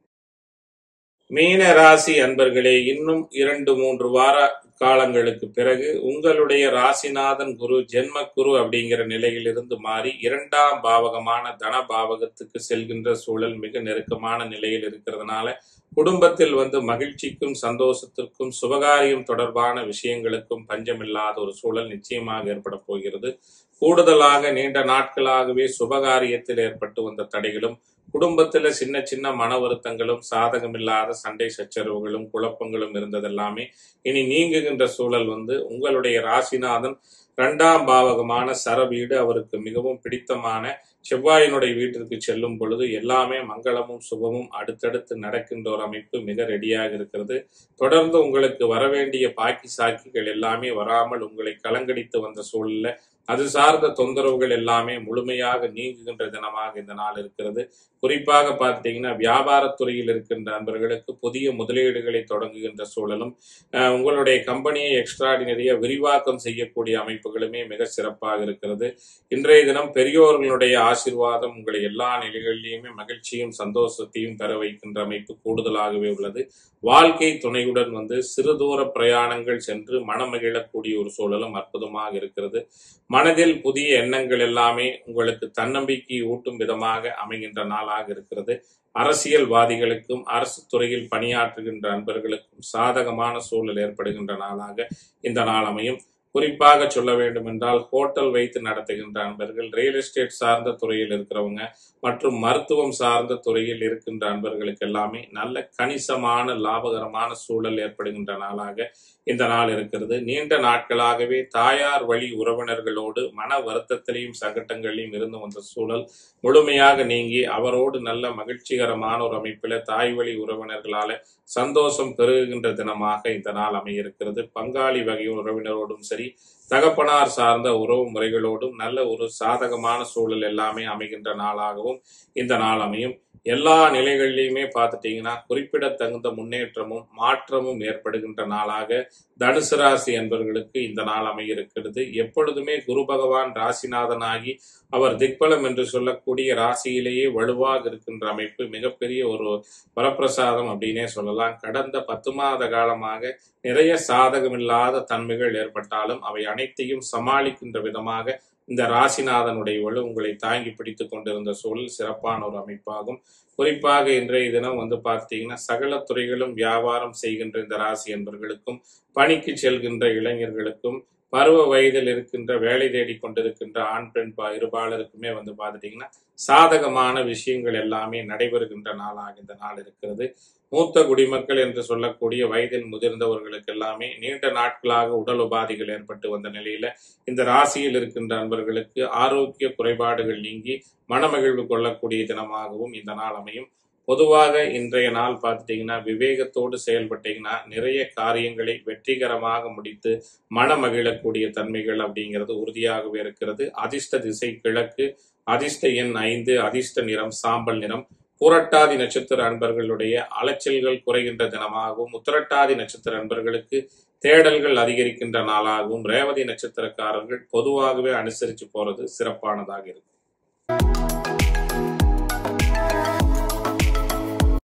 மீன ராசி அன்பர்களே இன்னும் இரண்டு மூன்று வார காலங்களுக்கு பிறகு உங்களுடைய ராசிநாதன் குரு ஜென்ம குரு அப்படிங்கிற நிலையிலிருந்து மாறி இரண்டாம் பாவகமான தன பாவகத்துக்கு செல்கின்ற சூழல் மிக நெருக்கமான நிலையில் இருக்கிறதுனால குடும்பத்தில் வந்து மகிழ்ச்சிக்கும் சந்தோஷத்திற்கும் சுபகாரியம் தொடர்பான விஷயங்களுக்கும் பஞ்சமில்லாத ஒரு சூழல் நிச்சயமாக ஏற்பட போகிறது கூடுதலாக நீண்ட நாட்களாகவே சுபகாரியத்தில் ஏற்பட்டு வந்த தடைகளும் குடும்பத்துல சின்ன சின்ன மன வருத்தங்களும் சாதகமில்லாத சண்டை சச்சரவுகளும் குழப்பங்களும் இருந்ததெல்லாமே இனி நீங்குகின்ற சூழல் வந்து உங்களுடைய ராசிநாதன் இரண்டாம் பாவகமான சரவீடு அவருக்கு மிகவும் பிடித்தமான செவ்வாயினுடைய வீட்டிற்கு செல்லும் பொழுது எல்லாமே மங்களமும் சுபமும் அடுத்தடுத்து நடக்கின்ற ஒரு அமைப்பு மிக ரெடியாக இருக்கிறது தொடர்ந்து உங்களுக்கு வரவேண்டிய பாக்கி சாக்கிகள் எல்லாமே வராமல் உங்களை கலங்கடித்து வந்த சூழல்ல அது சார்ந்த தொந்தரவுகள் எல்லாமே முழுமையாக நீங்குகின்ற தினமாக இந்த நாள் இருக்கிறது குறிப்பாக பார்த்தீங்கன்னா வியாபாரத்துறையில் இருக்கின்ற நண்பர்களுக்கு புதிய முதலீடுகளை தொடங்குகின்ற சூழலும் அஹ், உங்களுடைய கம்பெனியை எக்ஸ்ட்ராடினரியா விரிவாக்கம் செய்யக்கூடிய அமைப்புகளுமே மிக சிறப்பாக இருக்கிறது இன்றைய தினம் பெரியோர்களுடைய ஆசீர்வாதம் உங்களை எல்லா நிலைகளிலுமே மகிழ்ச்சியும் சந்தோஷத்தையும் பெற வைக்கின்ற அமைப்பு கூடுதலாகவே உள்ளது வாழ்க்கை துணையுடன் வந்து சிறு தூர பிரயாணங்கள் சென்று மனமகிழக்கூடிய ஒரு சூழலும் அற்புதமாக இருக்கிறது மனதில் புதிய எண்ணங்கள் எல்லாமே உங்களுக்கு தன்னம்பிக்கை ஊட்டும் விதமாக அமைகின்ற நாளாக இருக்கிறது அரசியல்வாதிகளுக்கும் அரசு துறையில் பணியாற்றுகின்ற அன்பர்களுக்கும் சாதகமான சூழல் ஏற்படுகின்ற நாளாக இந்த நாள் அமையும் குறிப்பாக சொல்ல வேண்டும் என்றால் ஹோட்டல் வைத்து நடத்துகின்ற அன்பர்கள் ரியல் எஸ்டேட் சார்ந்த துறையில் இருக்கிறவங்க மற்றும் மருத்துவம் சார்ந்த துறையில் இருக்கின்ற அன்பர்களுக்கு எல்லாமே நல்ல கணிசமான லாபகரமான சூழல் ஏற்படுகின்ற நாளாக இந்த நாள் இருக்கிறது நீண்ட நாட்களாகவே தாயார் வழி உறவினர்களோடு மன வருத்தத்திலையும் சங்கட்டங்களிலும் இருந்து வந்த சூழல் முழுமையாக நீங்கி அவரோடு நல்ல மகிழ்ச்சிகரமான ஒரு அமைப்பில் தாய் வழி உறவினர்களால சந்தோஷம் பெருகுகின்ற தினமாக இந்த நாள் அமையிருக்கிறது பங்காளி வகை உறவினரோடும் சரி தகப்பனார் சார்ந்த உறவு முறைகளோடும் நல்ல ஒரு சாதகமான சூழல் எல்லாமே அமைகின்ற நாளாகவும் இந்த நாள் அமையும் எல்லா நிலைகளிலுமே பார்த்துட்டீங்கன்னா குறிப்பிடத்தகுந்த முன்னேற்றமும் மாற்றமும் ஏற்படுகின்ற நாளாக தனுசு ராசி என்பவர்களுக்கு இந்த நாள் அமையிருக்கிறது எப்பொழுதுமே குரு பகவான் ராசிநாதனாகி அவர் திக்பலம் என்று சொல்லக்கூடிய ராசியிலேயே வலுவாக இருக்கின்ற அமைப்பு மிகப்பெரிய ஒரு வரப்பிரசாதம் அப்படின்னே சொல்லலாம் கடந்த பத்து மாத காலமாக நிறைய சாதகமில்லாத தன்மைகள் ஏற்பட்டாலும் அவை அனைத்தையும் சமாளிக்கின்ற விதமாக இந்த ராசிநாதனுடைய வலு உங்களை தாங்கி பிடித்துக் கொண்டிருந்த சூழல் சிறப்பான ஒரு அமைப்பாகும் குறிப்பாக இன்றைய தினம் வந்து பார்த்தீங்கன்னா சகல துறைகளும் வியாபாரம் செய்கின்ற இந்த ராசி என்பவர்களுக்கும் பணிக்கு செல்கின்ற இளைஞர்களுக்கும் பருவ வயதில் இருக்கின்ற வேலை தேடிக் கொண்டிருக்கின்ற ஆண் பெண் பா- இருபாலருக்குமே வந்து பார்த்துட்டீங்கன்னா சாதகமான விஷயங்கள் எல்லாமே நடைபெறுகின்ற நாளாக இந்த நாள் இருக்கிறது மூத்த குடிமக்கள் என்று சொல்லக்கூடிய வயதில் முதிர்ந்தவர்களுக்கு எல்லாமே நீண்ட நாட்களாக உடல் உபாதைகள் ஏற்பட்டு வந்த நிலையில இந்த ராசியில் இருக்கின்ற அன்பர்களுக்கு ஆரோக்கிய குறைபாடுகள் நீங்கி மனமகிழ்வு கொள்ளக்கூடிய தினமாகவும் இந்த நாள் அமையும் பொதுவாக இன்றைய நாள் பார்த்துட்டீங்கன்னா விவேகத்தோடு செயல்பட்டீங்கன்னா நிறைய காரியங்களை வெற்றிகரமாக முடித்து மனமகிழக்கூடிய தன்மைகள் அப்படிங்கிறது உறுதியாகவே இருக்கிறது அதிர்ஷ்ட திசை கிழக்கு அதிர்ஷ்ட எண் ஐந்து அதிர்ஷ்ட நிறம் சாம்பல் நிறம் புரட்டாதி நட்சத்திர அன்பர்களுடைய அலைச்சல்கள் குறைகின்ற தினமாகவும் உத்திரட்டாதி நட்சத்திர அன்பர்களுக்கு தேடல்கள் அதிகரிக்கின்ற நாளாகவும் ரேவதி நட்சத்திரக்காரர்கள் பொதுவாகவே அனுசரித்து போறது சிறப்பானதாக இருக்கும்